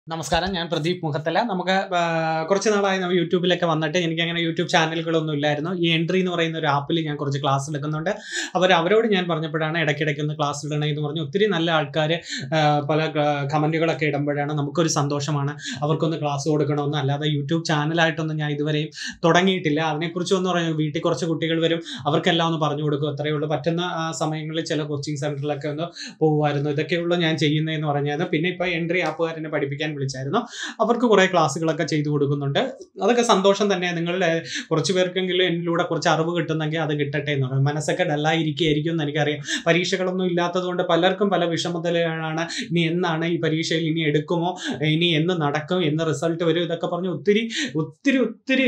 നമസ്കാരം ഞാൻ പ്രദീപ് മുഖത്തല നമുക്ക് ആ, കുറച്ച് നാളായി നമ്മൾ യൂട്യൂബിലൊക്കെ വന്നിട്ട് എനിക്ക് അങ്ങനെ യൂട്യൂബ് ചാനലുകളൊന്നും ഇല്ലായിരുന്നു ഈ എൻട്രി എന്ന് പറയുന്ന ഒരു ആപ്പിൽ ഞാൻ കുറച്ച് ക്ലാസ് എടുക്കുന്നുണ്ട് അവർ അവരോട് ഞാൻ പറഞ്ഞപ്പോഴാണ് ഇടയ്ക്കിടയ്ക്ക് ഒന്ന് ക്ലാസ് ഇടണേ എന്ന് പറഞ്ഞു ഒത്തിരി നല്ല ആൾക്കാർ പല കമൻറ്റുകളൊക്കെ ഇടുമ്പോഴാണ് നമുക്കൊരു സന്തോഷമാണ് അവർക്കൊന്ന് ക്ലാസ് കൊടുക്കണമെന്ന് അല്ലാതെ യൂട്യൂബ് ചാനലായിട്ടൊന്നും ഞാൻ ഇതുവരെയും തുടങ്ങിയിട്ടില്ല അതിനെക്കുറിച്ച് ഒന്ന് പറഞ്ഞു വീട്ടിൽ കുറച്ച് കുട്ടികൾ വരും അവർക്കെല്ലാം ഒന്ന് പറഞ്ഞു കൊടുക്കും അത്രയേ ഉള്ളൂ പറ്റുന്ന ആ സമയങ്ങളിൽ ചില കോച്ചിങ് സെൻറ്ററിലൊക്കെ ഒന്ന് പോകുമായിരുന്നു ഇതൊക്കെയുള്ളൂ ഞാൻ ചെയ്യുന്നതെന്ന് പറഞ്ഞാൽ പിന്നെ ഇപ്പോൾ എൻട്രി ആപ്പുകാരനെ പഠിപ്പിക്കാൻ വിളിച്ചായിരുന്നു അവർക്ക് കുറേ ക്ലാസ്സുകളൊക്കെ ചെയ്തു കൊടുക്കുന്നുണ്ട് അതൊക്കെ സന്തോഷം തന്നെ നിങ്ങളുടെ കുറച്ച് പേർക്കെങ്കിലും എന്നിലൂടെ കുറച്ച് അറിവ് കിട്ടുന്നെങ്കിൽ അത് കിട്ടട്ടെ എന്ന് പറയും മനസ്സൊക്കെ ഡല്ലായിരിക്കുകയായിരിക്കും എന്ന് എനിക്കറിയാം പരീക്ഷകളൊന്നും ഇല്ലാത്തതുകൊണ്ട് പലർക്കും പല വിഷമതലാണ് ഇനി എന്നാണ് ഈ പരീക്ഷയിൽ ഇനി എടുക്കുമോ ഇനി എന്ന് നടക്കും എന്ന് റിസൾട്ട് വരും ഇതൊക്കെ പറഞ്ഞ് ഒത്തിരി ഒത്തിരി ഒത്തിരി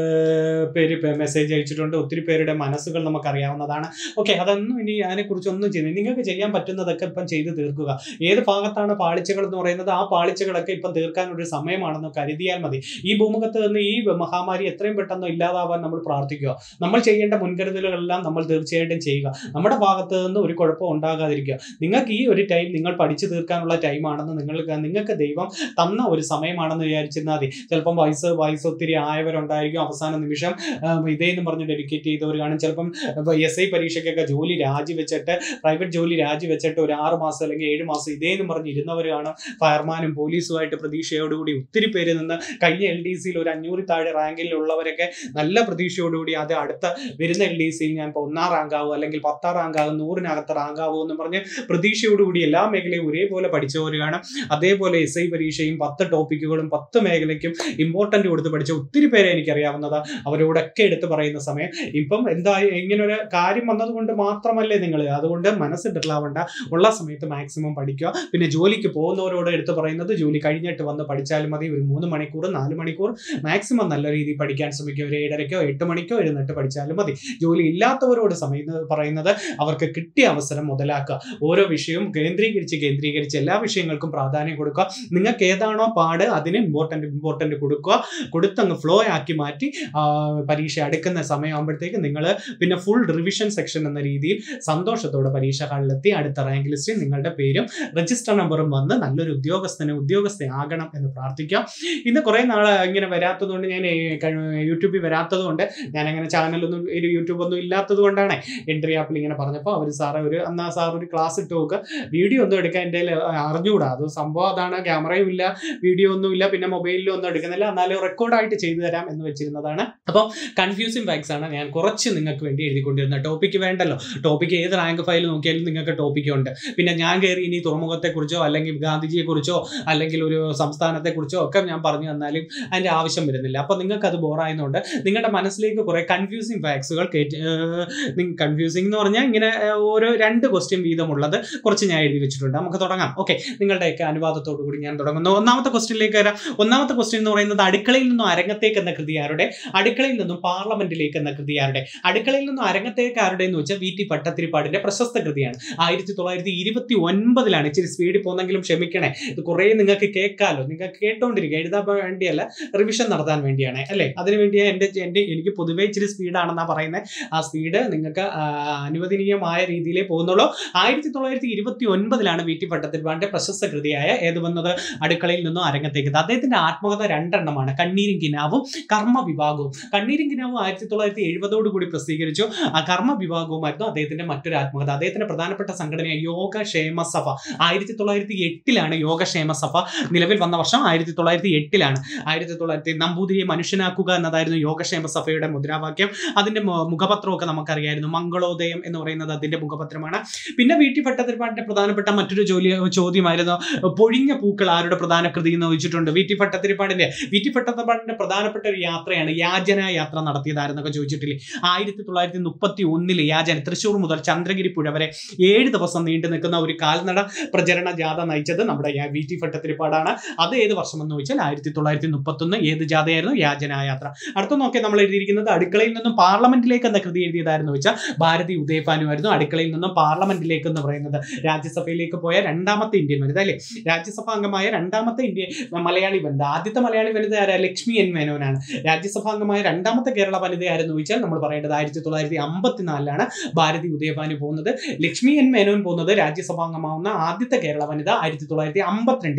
ഏർ, പേര് മെസ്സേജ് അയച്ചിട്ടുണ്ട് ഒത്തിരി പേരുടെ മനസ്സുകൾ നമുക്കറിയാവുന്നതാണ് ഓക്കെ അതൊന്നും ഇനി അതിനെക്കുറിച്ച് ഒന്നും ചെയ്യുന്നത് നിങ്ങൾക്ക് ചെയ്യാൻ പറ്റുന്നതൊക്കെ ഇപ്പം ചെയ്ത് തീർക്കുക ഏത് ഭാഗത്താണ് പാളിച്ചകൾ എന്ന് പറയുന്നത് ആ പാളിച്ചകളൊക്കെ ഇപ്പം തീർക്കാൻ ഒരു സമയമാണെന്ന് കരുതിയാൽ മതി ഈ ഭൂമുഖത്ത് നിന്ന് ഈ മഹാമാരി എത്രയും പെട്ടെന്ന് ഇല്ലാതാവാൻ നമ്മൾ പ്രാർത്ഥിക്കുക നമ്മൾ ചെയ്യേണ്ട മുൻകരുതലുകളെല്ലാം നമ്മൾ തീർച്ചയായിട്ടും ചെയ്യുക നമ്മുടെ ഭാഗത്ത് നിന്ന് ഒരു കുഴപ്പം ഉണ്ടാകാതിരിക്കുക നിങ്ങൾക്ക് ഈ ഒരു ടൈം നിങ്ങൾ പഠിച്ചു തീർക്കാനുള്ള ടൈമാണെന്ന് നിങ്ങൾക്ക് നിങ്ങൾക്ക് ദൈവം തന്ന ഒരു സമയമാണെന്ന് വിചാരിച്ചിരുന്നാൽ മതി ചിലപ്പം വയസ്സ് വയസ്സ് ഒത്തിരി ആയവരുണ്ടായിരിക്കും അവസാന നിമിഷം ആം, ഇതേന്ന് പറഞ്ഞ് ഡെഡിക്കേറ്റ് ചെയ്തവർ കാണും ചിലപ്പം എസ് ഐ പരീക്ഷയ്ക്കൊക്കെ ജോലി രാജിവെച്ചിട്ട് പ്രൈവറ്റ് ജോലി രാജിവെച്ചിട്ട് ഒരു ആറ് മാസം അല്ലെങ്കിൽ ഏഴ് മാസം ഇതേന്ന് പറഞ്ഞ് ഇരുന്നവർ കാണും ഫയർമാനും പോലീസുമായിട്ട് പ്രതീക്ഷയോടുകൂടി ഒത്തിരി പേര് നിന്ന് കഴിഞ്ഞ എൽ ഡി സിയിൽ ഒരു അഞ്ഞൂറിൽ താഴെ റാങ്കിലുള്ളവരൊക്കെ നല്ല പ്രതീക്ഷയോടുകൂടി അത് അടുത്ത വരുന്ന എൽ ഡി സിയിൽ ഞാൻ ഇപ്പോൾ ഒന്നാം റാങ്ക് ആവും അല്ലെങ്കിൽ പത്താം റാങ്ക് ആകും നൂറിനകത്ത് റാങ്ക് ആവും എന്ന് പറഞ്ഞ് പ്രതീക്ഷയോടുകൂടി എല്ലാ മേഖലയും ഒരേപോലെ പഠിച്ചവർ കാണും അതേപോലെ എസ് ഐ പരീക്ഷയും പത്ത് ടോപ്പിക്കുകളും പത്ത് മേഖലയ്ക്കും ഇമ്പോർട്ടൻ്റ് കൊടുത്ത് പഠിച്ച ഒത്തിരി പേരെ എനിക്കറിയാവുന്നതാ അവരോടൊക്കെ എടുത്ത് പറയുന്ന സമയം ഇപ്പം എന്താ ഇങ്ങനെ ഒരു കാര്യം വന്നതുകൊണ്ട് മാത്രമല്ലേ നിങ്ങൾ അതുകൊണ്ട് മനസ്സ് ഡ്രില്ലാവണ്ട ഉള്ള സമയത്ത് മാക്സിമം പഠിക്കുക പിന്നെ ജോലിക്ക് പോകുന്നവരോട് എടുത്ത് പറയുന്നത് ജോലി കഴിഞ്ഞിട്ട് വന്ന് പഠിച്ചാലും മതി ഒരു മൂന്ന് മണിക്കൂർ നാല് മണിക്കൂർ മാക്സിമം നല്ല രീതിയിൽ പഠിക്കാൻ ശ്രമിക്കുക ഒരു ഏഴരയ്ക്കോ എട്ട് മണിക്കോ എഴുന്നിട്ട് പഠിച്ചാലും മതി ജോലി ഇല്ലാത്തവരോട് സമയം പറയുന്നത് അവർക്ക് കിട്ടിയ അവസരം മുതലാക്കുക ഓരോ വിഷയവും കേന്ദ്രീകരിച്ച് കേന്ദ്രീകരിച്ച് എല്ലാ വിഷയങ്ങൾക്കും പ്രാധാന്യം കൊടുക്കുക നിങ്ങൾക്ക് ഏതാണോ പാട് അതിന് ഇമ്പോർട്ടൻ്റ് ഇമ്പോർട്ടൻ്റ് കൊടുക്കുക കൊടുത്തങ്ങ് ഫ്ലോ ആക്കി മാറ്റി ആ, പരീക്ഷ അടുക്കുന്ന സമയമാകുമ്പോഴത്തേക്ക് നിങ്ങൾ പിന്നെ ഫുൾ റിവിഷൻ സെക്ഷൻ എന്ന രീതിയിൽ സന്തോഷത്തോടെ പരീക്ഷ ഹാളിലെത്തി അടുത്ത റാങ്ക് ലിസ്റ്റിൽ നിങ്ങളുടെ പേരും രജിസ്റ്റർ നമ്പറും വന്ന് നല്ലൊരു ഉദ്യോഗസ്ഥന് ഉദ്യോഗസ്ഥയാകണം എന്ന് പ്രാർത്ഥിക്കാം ഇന്ന് കുറേ നാൾ ഇങ്ങനെ വരാത്തതുകൊണ്ട് ഞാൻ ഏ, കഴി- യൂട്യൂബിൽ വരാത്തതുകൊണ്ട് ഞാൻ അങ്ങനെ ചാനലൊന്നും ഒരു യൂട്യൂബ് ഒന്നും ഇല്ലാത്തത് കൊണ്ടാണ് എൻട്രി ആപ്പിൽ ഇങ്ങനെ പറഞ്ഞപ്പോൾ അവർ സാറ് ഒരു എന്നാ സാർ ഒരു ക്ലാസ് ഇട്ട് നോക്കുക വീഡിയോ ഒന്നും എടുക്കാൻ എൻ്റെ കയ്യില് അറിഞ്ഞുകൂടാ അത് സംഭവം അതാണ് ക്യാമറയും ഇല്ല വീഡിയോ ഒന്നും ഇല്ല പിന്നെ മൊബൈലിലും ഒന്നും എടുക്കുന്നില്ല എന്നാലും റെക്കോർഡായിട്ട് ചെയ്തു തരാം എന്ന് വെച്ചിരുന്നതാണ് അപ്പം കൺഫ്യൂസിങ് ഫാക്സ് ആണ് ഞാൻ കുറച്ച് നിങ്ങൾക്ക് വേണ്ടി എഴുതിക്കൊണ്ടിരുന്നത് ടോപ്പിക്ക് വേണ്ടല്ലോ ടോപ്പിക്ക് ഏത് റാങ്ക് ഫയൽ നോക്കിയാലും നിങ്ങൾക്ക് ടോപ്പിക്ക് ഉണ്ട് പിന്നെ ഞാൻ കയറി ഇനി തുറമുഖത്തെക്കുറിച്ചോ അല്ലെങ്കിൽ ഗാന്ധിജിയെക്കുറിച്ചോ അല്ലെങ്കിൽ ഒരു സംസ്ഥാനത്തെക്കുറിച്ചോ ഒക്കെ ഞാൻ പറഞ്ഞു തന്നാലും അതിൻ്റെ ആവശ്യം വരുന്നില്ല അപ്പോൾ നിങ്ങൾക്ക് അത് ബോറായതുകൊണ്ട് നിങ്ങളുടെ മനസ്സിലേക്ക് കുറേ കൺഫ്യൂസിങ് ഫാക്സുകൾ കയറ്റി കൺഫ്യൂസിങ് എന്ന് പറഞ്ഞാൽ ഇങ്ങനെ ഏഹ്, ഓരോ രണ്ട് ക്വസ്റ്റ്യൻ വീതമുള്ളത് കുറച്ച് ഞാൻ എഴുതി വെച്ചിട്ടുണ്ട് നമുക്ക് തുടങ്ങാം ഓക്കെ നിങ്ങളുടെയൊക്കെ അനുവാദത്തോടു കൂടി ഞാൻ തുടങ്ങുന്നു ഒന്നാമത്തെ ക്വസ്റ്റ്യനിലേക്ക് വരാം ഒന്നാമത്തെ ക്വസ്റ്റ്യൻ എന്ന് പറയുന്നത് അടുക്കളയിൽ നിന്നും അരങ്ങത്തേക്ക് എന്ന കൃതി ആരുടെ അടുക്കളയിൽ നിന്നും പാർലമെന്റിലേക്ക് എന്ന കൃതി ആരുടെ അടുക്കളയിൽ നിന്നും അരങ്ങത്തേക്ക് ആരുടെ എന്ന് വെച്ചാൽ വി ടി പട്ടത്തിരിപ്പാടിന്റെ പ്രശസ്ത കൃതിയാണ് ആയിരത്തി തൊള്ളായിരത്തി ഇരുപത്തി ഒൻപതിലാണ് ഇച്ചിരി സ്പീഡിൽ പോകുന്നെങ്കിലും ക്ഷമിക്കണേ ഇത് കുറേ നിങ്ങൾക്ക് കേൾക്കാമല്ലോ നിങ്ങൾക്ക് കേട്ടോണ്ടിരിക്കുക എഴുതാൻ വേണ്ടിയല്ല റിവിഷൻ നടത്താൻ വേണ്ടിയാണ് അല്ലേ അതിനു വേണ്ടി എൻ്റെ എൻ്റെ എനിക്ക് പൊതുവേ ഇച്ചിരി സ്പീഡാണെന്നാണ് പറയുന്നത് ആ സ്പീഡ് നിങ്ങൾക്ക് ആ, അനുവദനീയമായ രീതിയിലേ പോകുന്നുള്ളൂ ആയിരത്തി തൊള്ളായിരത്തി ഇരുപത്തി ഒൻപതിലാണ് വി ടി പട്ടത്തിരിപ്പാടിന്റെ പ്രശസ്ത കൃതിയായ ഏത് വന്നത് അടുക്കളയിൽ നിന്നും അരങ്ങത്തേക്ക് എത്തുക. അദ്ദേഹത്തിന്റെ ആത്മകഥ രണ്ടെണ്ണമാണ് കണ്ണീരും കിനാവും കർമ്മ വിഭാഗവും കണ്ണീരും കിനാവും ആയിരത്തി തൊള്ളായിരത്തി എഴുപതോട് കൂടി പ്രസിദ്ധീകരിച്ചു ആ കർമ്മ വിഭാഗവുമായിരുന്നു അദ്ദേഹത്തിന്റെ മറ്റൊരു ആത്മകഥ അദ്ദേഹത്തിന്റെ പ്രധാനപ്പെട്ട സംഘടനയായ യോഗക്ഷേമ സഭ ആയിരത്തി തൊള്ളായിരത്തി എട്ടിലാണ് യോഗക്ഷേമ സഭ നിലവിൽ വന്ന വർഷം ആയിരത്തി തൊള്ളായിരത്തി എട്ടിലാണ് ആയിരത്തി തൊള്ളായിരത്തി നമ്പൂതിരിയെ മനുഷ്യനാക്കുക എന്നതായിരുന്നു യോഗക്ഷേമ സഭയുടെ മുദ്രാവാക്യം അതിന്റെ മു- മുഖപത്രമൊക്കെ നമുക്കറിയായിരുന്നു മംഗളോദയം എന്ന് പറയുന്നത് അതിന്റെ മുഖപത്രമാണ് പിന്നെ വീട്ടി ഭട്ടത്തിരിപ്പാടിന്റെ പ്രധാനപ്പെട്ട മറ്റൊരു ജോലി ചോദ്യമായിരുന്നു പൊഴിഞ്ഞ പൂക്കൾ ആരുടെ പ്രധാന കൃതി എന്ന് ചോദിച്ചിട്ടുണ്ട് വി ടി ഭട്ടത്തിരിപ്പാടിന്റെ വി ടി ഭട്ടത്തിരിപ്പാടിന്റെ പ്രധാനപ്പെട്ട ഒരു യാത്രയാണ് യാചന യാത്ര നടത്തിയതാരെന്നൊക്കെ ചോദിച്ചിട്ടില്ലേ ആയിരത്തി തൊള്ളായിരത്തി മുപ്പത്തി ഒന്നില് യാചന തൃശ്ശൂർ മുതൽ ചന്ദ്രഗിരി പുഴ വരെ ഏഴ് ദിവസം നീണ്ടു നിൽക്കുന്ന ഒരു കാൽനട പ്രചരണ ജാഥ നയിച്ചത് നമ്മുടെ യാ- വി ടി ഭട്ടത്തിരിപ്പാടാണ് അത് ഏത് വർഷം എന്ന് ചോദിച്ചാൽ ആയിരത്തി തൊള്ളായിരത്തി മുപ്പത്തൊന്ന് ഏത് ജാഥയായിരുന്നു യാചന യാത്ര അടുത്ത നോക്കി നമ്മൾ എഴുതിയിരിക്കുന്നത് അടുക്കളയിൽ നിന്നും പാർലമെന്റിലേക്ക് എന്ന കൃതി എഴുതിയതായിരുന്നു വെച്ചാൽ ഭാരതി ഉദയഭാനുമായിരുന്നു അടുക്കളയിൽ നിന്നും പാർലമെന്റിലേക്ക് എന്ന് പറയുന്നത് രാജ്യസഭയിലേക്ക് പോയ രണ്ടാമത്തെ ഇന്ത്യൻ വനിത അല്ലേ രാജ്യസഭാ അംഗമായ രണ്ടാമത്തെ ഇന്ത്യ മലയാളി വനിത ആദ്യത്തെ മലയാളി വനിത ആരാ ലക്ഷ്മി എൻ മേനോനാണ് രാജ്യസഭാ അംഗമായ രണ്ടാമത്തെ കേരള വനിതയായിരുന്നു ചോദിച്ചാൽ നമ്മൾ പറയേണ്ടത് ആയിരത്തി തൊള്ളായിരത്തി അമ്പത്തിനാലിലാണ് ഭാരതി ഉദയഭാനു പോകുന്നത് ലക്ഷ്മി എൻ മേനോൻ പോകുന്നത് രാജ്യസഭാ അംഗമാവുന്ന ആദ്യത്തെ കേരള വനിത ആയിരത്തി തൊള്ളായിരത്തി അമ്പത്തിരണ്ടിൽ പോകുന്നുണ്ട്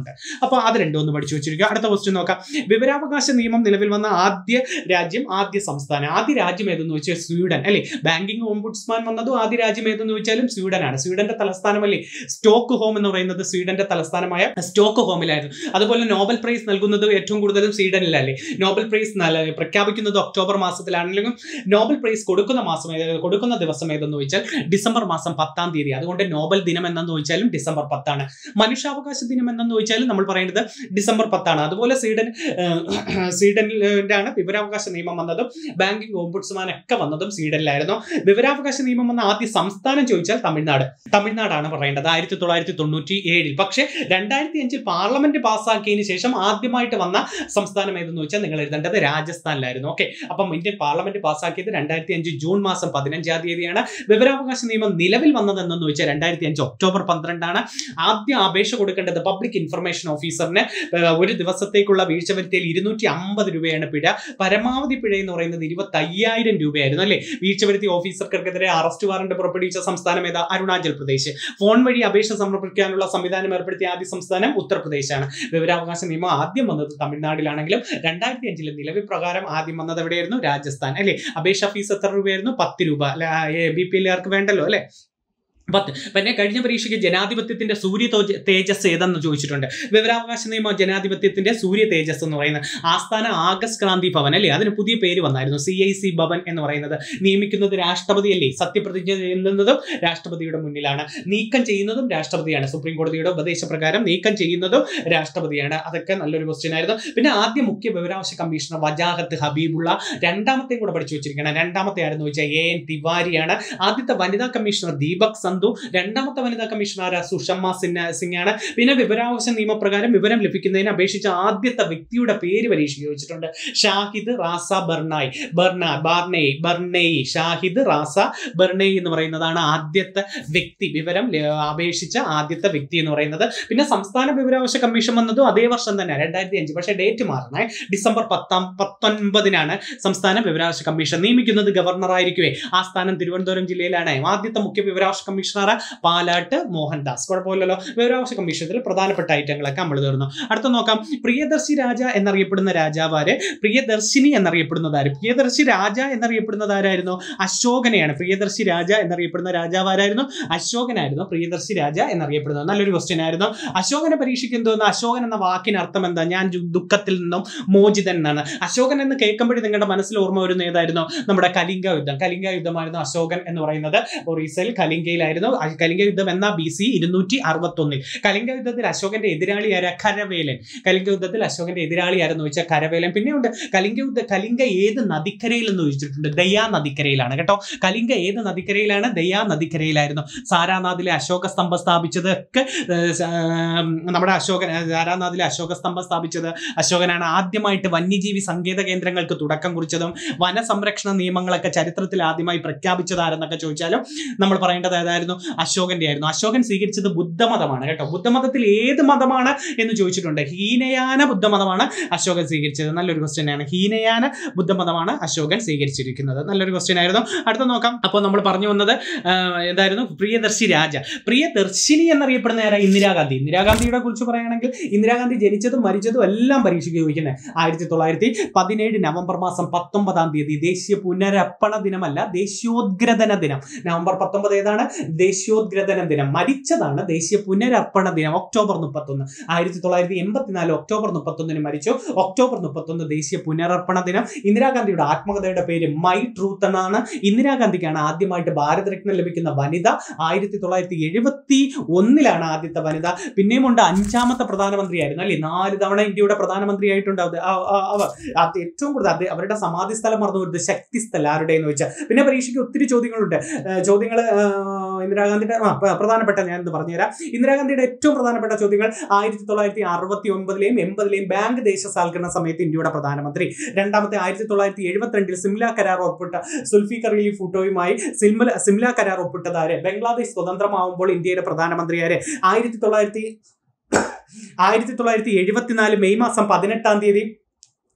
ഉണ്ട് അപ്പോൾ അത് രണ്ടും ഒന്ന് പഠിച്ചു വെച്ചിരിക്കുക അടുത്ത ക്വസ്റ്റ്യൻ നോക്കാം വിവരാവകാശ നിയമം നിലവിൽ വന്ന ആദ്യ രാജ്യം ആദ്യ സംസ്ഥാനം ആദ്യ രാജ്യം ഏതെന്ന് വെച്ചാൽ സ്വീഡൻ അല്ലേ ബാങ്കിങ് ഓംബുഡ്സ്മാൻ വന്നതും ആദ്യ രാജ്യം ഏതെന്ന് വെച്ചാലും സ്വീഡനാണ് സ്വീഡന്റെ തലസ്ഥാനമല്ലേ സ്റ്റോക്ക് ഹോം എന്ന് പറയുന്നത് സ്വീഡന്റെ തലസ്ഥാനമായ സ്റ്റോക്ക് ഹോമിലായിരുന്നു അതുപോലെ നോബൽ പ്രൈസ് നൽകുന്നത് ഏറ്റവും കൂടുതലും സ്വീഡനിലല്ലേ നോബൽ പ്രൈസ് നല- പ്രഖ്യാപിക്കുന്നത് ഒക്ടോബർ മാസത്തിലാണെങ്കിലും നോബൽ പ്രൈസ് കൊടുക്കുന്ന മാസം ഏത് കൊടുക്കുന്ന ദിവസം ഏതെന്ന് ചോദിച്ചാൽ ഡിസംബർ മാസം പത്താം തീയതി അതുകൊണ്ട് നോബൽ ദിനം എന്നെന്ന് ചോദിച്ചാലും ഡിസംബർ പത്താണ് മനുഷ്യാവകാശ ദിനം എന്നെന്ന് ചോദിച്ചാലും നമ്മൾ പറയുന്നത് ഡിസംബർ പത്താണ് അതുപോലെ സ്വീഡൻ ഏഹ്, സ്വീഡനിലാണ് വിവരാവകാശ നിയമം വന്നതും ബാങ്കിങ് ഓംബുഡ്സ്മാൻ ഒക്കെ വന്നതും സ്വീഡനിലായിരുന്നു വിവരാവകാശ നിയമം വന്ന ആദ്യ സംസ്ഥാനം ചോദിച്ചാൽ തമിഴ്നാട് തമിഴ്നാടാണ് പറയേണ്ടത് ആയിരത്തി തൊള്ളായിരത്തി തൊണ്ണൂറ്റി ഏഴിൽ പക്ഷേ രണ്ടായിരത്തി അഞ്ചിൽ പാർലമെന്റ് പാസ്സാക്കിയതിന് ശേഷം ആദ്യമായിട്ട് വന്ന സംസ്ഥാനം ഏതെന്ന് വെച്ചാൽ നിങ്ങൾ എഴുതേണ്ടത് രാജസ്ഥാനിലായിരുന്നു ഓക്കെ അപ്പം ഇന്ത്യൻ പാർലമെന്റ് പാസ്സാക്കിയത് രണ്ടായിരത്തി അഞ്ച് ജൂൺ മാസം പതിനഞ്ചാം തീയതിയാണ് വിവരാവകാശ നിയമം നിലവിൽ വന്നതെന്നു വെച്ചാൽ രണ്ടായിരത്തി അഞ്ച് ഒക്ടോബർ പന്ത്രണ്ടാണ് ആദ്യം അപേക്ഷ കൊടുക്കേണ്ടത് പബ്ലിക് ഇൻഫർമേഷൻ ഓഫീസറിന് ഏഹ്, ഒരു ദിവസത്തേക്കുള്ള വീഴ്ച വരുത്തിയാൽ ഇരുന്നൂറ്റി അമ്പത് രൂപയാണ് പിഴ പരമാവധി പിഴ എന്ന് പറയുന്നത് ഇരുപത്തി അയ്യായിരം രൂപയായിരുന്നു അല്ലേ വീഴ്ച വരുത്തിയ ഓഫീസർക്കെതിരെ അറസ്റ്റ് വാറണ്ട് പുറപ്പെടുവിച്ച സംസ്ഥാനം ഏതാ അരുണാചൽ പ്രദേശ് ഫോൺ വഴി അപേക്ഷ സമർപ്പിക്കാനുള്ള സംവിധാനം ഏർപ്പെടുത്തിയ ആദ്യ സംസ്ഥാനം ഉത്തർപ്രദേശാണ് വിവരാവകാശ നിയമം ആദ്യം വന്നത് തമിഴ്നാട്ടിലാണെങ്കിലും രണ്ടായിരത്തി അഞ്ചിലെ നിലവിൽ പ്രകാരം ആദ്യം വന്നത് എവിടെയായിരുന്നു രാജസ്ഥാൻ അല്ലേ അപേക്ഷ ഫീസ് എത്ര രൂപയായിരുന്നു പത്ത് രൂപ ബി പി എല്ലുകാർക്ക് വേണ്ടല്ലോ അല്ലേ പത്ത് പിന്നെ കഴിഞ്ഞ പരീക്ഷയ്ക്ക് ജനാധിപത്യത്തിന്റെ സൂര്യ തോജ- തേജസ് ഏതെന്ന് ചോദിച്ചിട്ടുണ്ട് വിവരാവകാശ നിയമം ജനാധിപത്യത്തിന്റെ സൂര്യ തേജസ് എന്ന് പറയുന്നത് ആസ്ഥാന ആഗസ്റ്റ് ക്രാന്തി ഭവൻ അല്ലേ അതിന് പുതിയ പേര് വന്നായിരുന്നു സി ഐ സി ഭവൻ എന്ന് പറയുന്നത് നിയമിക്കുന്നത് രാഷ്ട്രപതിയല്ലേ സത്യപ്രതിജ്ഞ ചെയ്യുന്നതും രാഷ്ട്രപതിയുടെ മുന്നിലാണ് നീക്കം ചെയ്യുന്നതും രാഷ്ട്രപതിയാണ് സുപ്രീം കോടതിയുടെ ഉപദേശപ്രകാരം നീക്കം ചെയ്യുന്നതും രാഷ്ട്രപതിയാണ് അതൊക്കെ നല്ലൊരു ക്വസ്റ്റ്യൻ ആയിരുന്നു പിന്നെ ആദ്യ മുഖ്യ വിവരാവകാശ കമ്മീഷണർ വജാഹത്ത് ഹബീബുള്ള രണ്ടാമത്തെയും കൂടെ പഠിച്ചു വെച്ചിരിക്കണം രണ്ടാമത്തെ ആരെന്ന് വെച്ചാൽ എ എൻ തിവാരിയാണ് ആദ്യത്തെ വനിതാ കമ്മീഷണർ ദീപക് സന്ധു രണ്ടാമത്തെ വനിതാ കമ്മീഷണർ സുഷമ്മ സിൻഹ സിംഗ് ആണ് പിന്നെ വിവരാവകാശ നിയമപ്രകാരം വിവരം ലഭിക്കുന്നതിന് അപേക്ഷിച്ച ആദ്യത്തെ വ്യക്തിയുടെ പേര് പരീക്ഷയ്ക്ക് ചോദിച്ചിട്ടുണ്ട് ഷാഹിദ് റാസ ബർണായ് ബർണ ബാർനെയ് ബർനെയ് ഷാഹിദ് റാസ ബർനെയ് എന്ന് പറയുന്നതാണ് ആദ്യത്തെ വ്യക്തി വിവരം ല- അപേക്ഷിച്ച ആദ്യത്തെ വ്യക്തി എന്ന് പറയുന്നത് പിന്നെ സംസ്ഥാന വിവരാവകാശ കമ്മീഷൻ വന്നതും അതേ വർഷം തന്നെ രണ്ടായിരത്തി അഞ്ച് പക്ഷേ ഡേറ്റ് മാറണേ ഡിസംബർ പത്താം പത്തൊൻപതിനാണ് സംസ്ഥാന വിവരാവകാശ കമ്മീഷൻ നിയമിക്കുന്നത് ഗവർണറായിരിക്കുവേ ആ സ്ഥാനം തിരുവനന്തപുരം ജില്ലയിലാണ് ആദ്യത്തെ മുഖ്യ വിവരാവകാശ കമ്മീഷണർ പാലാട്ട് മോഹൻദാസ് കുഴപ്പമില്ലല്ലോ വിവരാവകാശ കമ്മീഷനിൽ പ്രധാനപ്പെട്ട ഐറ്റങ്ങളൊക്കെ നമ്മൾ തീർന്നു അടുത്ത നോക്കാം പ്രിയദർശി രാജ എന്നറിയപ്പെടുന്ന രാജാവാര് പ്രിയദർശിനി എന്നറിയപ്പെടുന്നത് ആര് പ്രിയദർശി രാജ എന്നറിയപ്പെടുന്നത് ആരായിരുന്നു അശോകനെയാണ് പ്രിയദർശി രാജ എന്നറിയപ്പെടുന്ന രാജാവാരായിരുന്നു അശോകനായിരുന്നു പ്രിയദർശി രാജ എന്നറിയപ്പെടുന്നത് നല്ലൊരു ക്വസ്റ്റ്യൻ ആയിരുന്നു അശോകനെ പരീക്ഷയ്ക്ക് എന്തോന്ന് അശോകൻ എന്ന വാക്കിന് അർത്ഥം എന്താ ഞാൻ ജു- ദുഃഖത്തിൽ നിന്നും മോചിതൻ എന്നാണ് അശോകൻ എന്ന് കേൾക്കുമ്പോഴേ നിങ്ങളുടെ മനസ്സിൽ ഓർമ്മ വരുന്ന ഏതായിരുന്നു നമ്മുടെ കലിംഗ യുദ്ധം കലിംഗ യുദ്ധമായിരുന്നു അശോകൻ എന്ന് പറയുന്നത് ഒറീസയിൽ കലിംഗയിലായിരുന്നു അ- കലിംഗ യുദ്ധം എന്ന ബി സി ഇരുന്നൂറ്റി അറുപത്തി ഒന്നിൽ കലിംഗ യുദ്ധത്തിൽ അശോകന്റെ എതിരാളി ആരാ കരവേലൻ കലിംഗ യുദ്ധത്തിൽ അശോകന്റെ എതിരാളി ആരെന്ന് വെച്ചാൽ കരവേലൻ പിന്നെയുണ്ട് കലിംഗ യുദ്ധ കലിംഗ ഏത് നദിക്കരയിൽ എന്ന് ചോദിച്ചിട്ടുണ്ട് ദയാ നദിക്കരയിലാണ് കേട്ടോ കലിംഗ ഏത് നദിക്കരയിലാണ് ദയാ നദിക്കരയിലായിരുന്നു സാരാനാഥിലെ അശോക സ്തംഭം സ്ഥാപിച്ചത് ഒക്കെ ഏഹ്, സ- ഏഹ്, നമ്മുടെ അശോകൻ ഏഹ്, സാരാനാഥിലെ അശോക സ്തംഭം സ്ഥാപിച്ചത് അശോകനാണ് ആദ്യമായിട്ട് വന്യജീവി സങ്കേത കേന്ദ്രങ്ങൾക്ക് തുടക്കം കുറിച്ചതും വനസംരക്ഷണ നിയമങ്ങളൊക്കെ ചരിത്രത്തിൽ ആദ്യമായി പ്രഖ്യാപിച്ചത് ആരെന്നൊക്കെ ചോദിച്ചാലും നമ്മൾ പറയേണ്ടത് ഏതായിരുന്നു അശോകന്റെ ആയിരുന്നു അശോകൻ സ്വീകരിച്ചത് ബുദ്ധമതമാണ് കേട്ടോ ബുദ്ധമതത്തിൽ ഏത് മതമാണ് എന്ന് ചോദിച്ചിട്ടുണ്ട് ഹീനയാന ബുദ്ധമതമാണ് അശോകൻ സ്വീകരിച്ചത് നല്ലൊരു ക്വസ്റ്റ്യൻ ആണ് ഹീനയാന ബുദ്ധമതമാണ് അശോകൻ സ്വീകരിച്ചിരിക്കുന്നത് നല്ലൊരു ക്വസ്റ്റ്യൻ ആയിരുന്നു അടുത്ത നോക്കാം അപ്പോൾ നമ്മൾ പറഞ്ഞു വന്നത് ആ, എന്തായിരുന്നു പ്രിയദർശി രാജ പ്രിയദർശിനി എന്നറിയപ്പെടുന്ന ആരാ ഇന്ദിരാഗാന്ധി ഇന്ദിരാഗാന്ധിയുടെ കുറിച്ച് പറയുകയാണെങ്കിൽ ഇന്ദിരാഗാന്ധി ജനിച്ചതും മരിച്ചതും എല്ലാം പരീക്ഷയ്ക്ക് ചോദിക്കുന്നത് ആയിരത്തി തൊള്ളായിരത്തി പതിനേഴ് നവംബർ മാസം പത്തൊമ്പതാം തീയതി ദേശീയ പുനരർപ്പണ ദിനമല്ല ദേശീയോദ്ഗ്രഥന ദിനം നവംബർ പത്തൊമ്പത് ഏതാണ് ദേശീയോദ്ഗ്രഥന ദിനം മരിച്ചതാണ് ദേശീയ പുനരർപ്പണ ദിനം ഒക്ടോബർ മുപ്പത്തൊന്ന് ആയിരത്തി തൊള്ളായിരത്തി എൺപത്തിനാല് ഒക്ടോബർ മുപ്പത്തൊന്നിന് മരിച്ചു ഒക്ടോബർ മുപ്പത്തൊന്ന് ദേശീയ പുനരർപ്പണ ദിനം ഇന്ദിരാഗാന്ധിയുടെ ആത്മകഥയുടെ പേര് മൈ ട്രൂത്ത് എന്നാണ് ഇന്ദിരാഗാന്ധിക്കാണ് ആദ്യമായിട്ട് ഭാരതരത്നം ലഭിക്കുന്ന വനിത ആയിരത്തി തൊള്ളായിരത്തി എഴുപത്തി ഒന്നിലാണ് ആദ്യത്തെ വനിത പിന്നെയും ഉണ്ട് അഞ്ചാമത്തെ പ്രധാനമന്ത്രിയായിരുന്നു അല്ലേ നാല് തവണ ഇന്ത്യയുടെ പ്രധാനമന്ത്രിയായിട്ടുണ്ട് അത് ആ- ആ- അവർ അത് ഏറ്റവും കൂടുതൽ അത് അവരുടെ സമാധി സ്ഥലം മറന്നു വരുന്നത് ശക്തി സ്ഥലം ആരുടെ എന്ന് വെച്ചാൽ പിന്നെ പരീക്ഷയ്ക്ക് ഒത്തിരി ചോദ്യങ്ങളുണ്ട് ചോദ്യങ്ങൾ ഇന്ദിരാഗാന്ധിയുടെ ആ, പ്ര- പ്രധാനപ്പെട്ട ഞാൻ ഇത് പറഞ്ഞുതരാം ഇന്ദിരാഗാന്ധിയുടെ ഏറ്റവും പ്രധാനപ്പെട്ട ചോദ്യങ്ങൾ ആയിരത്തി തൊള്ളായിരത്തി അറുപത്തി ഒൻപതിലെയും എൺപതിലെയും ബാങ്ക് ദേശസാൽക്കരണ സമയത്ത് ഇന്ത്യയുടെ പ്രധാനമന്ത്രി രണ്ടാമത്തെ ആയിരത്തി തൊള്ളായിരത്തി എഴുപത്തിരണ്ടിൽ സിംല കരാർ ഒപ്പിട്ട സുൽഫിക്കർ അലി ഫുട്ടോയുമായി സിംല സിംല കരാർ ഒപ്പിട്ടതാര് ബംഗ്ലാദേശ് സ്വതന്ത്രമാവുമ്പോൾ ഇന്ത്യയുടെ പ്രധാനമന്ത്രിയാര് ആയിരത്തി തൊള്ളായിരത്തി ആയിരത്തി തൊള്ളായിരത്തി എഴുപത്തിനാല് മെയ് മാസം പതിനെട്ടാം തീയതി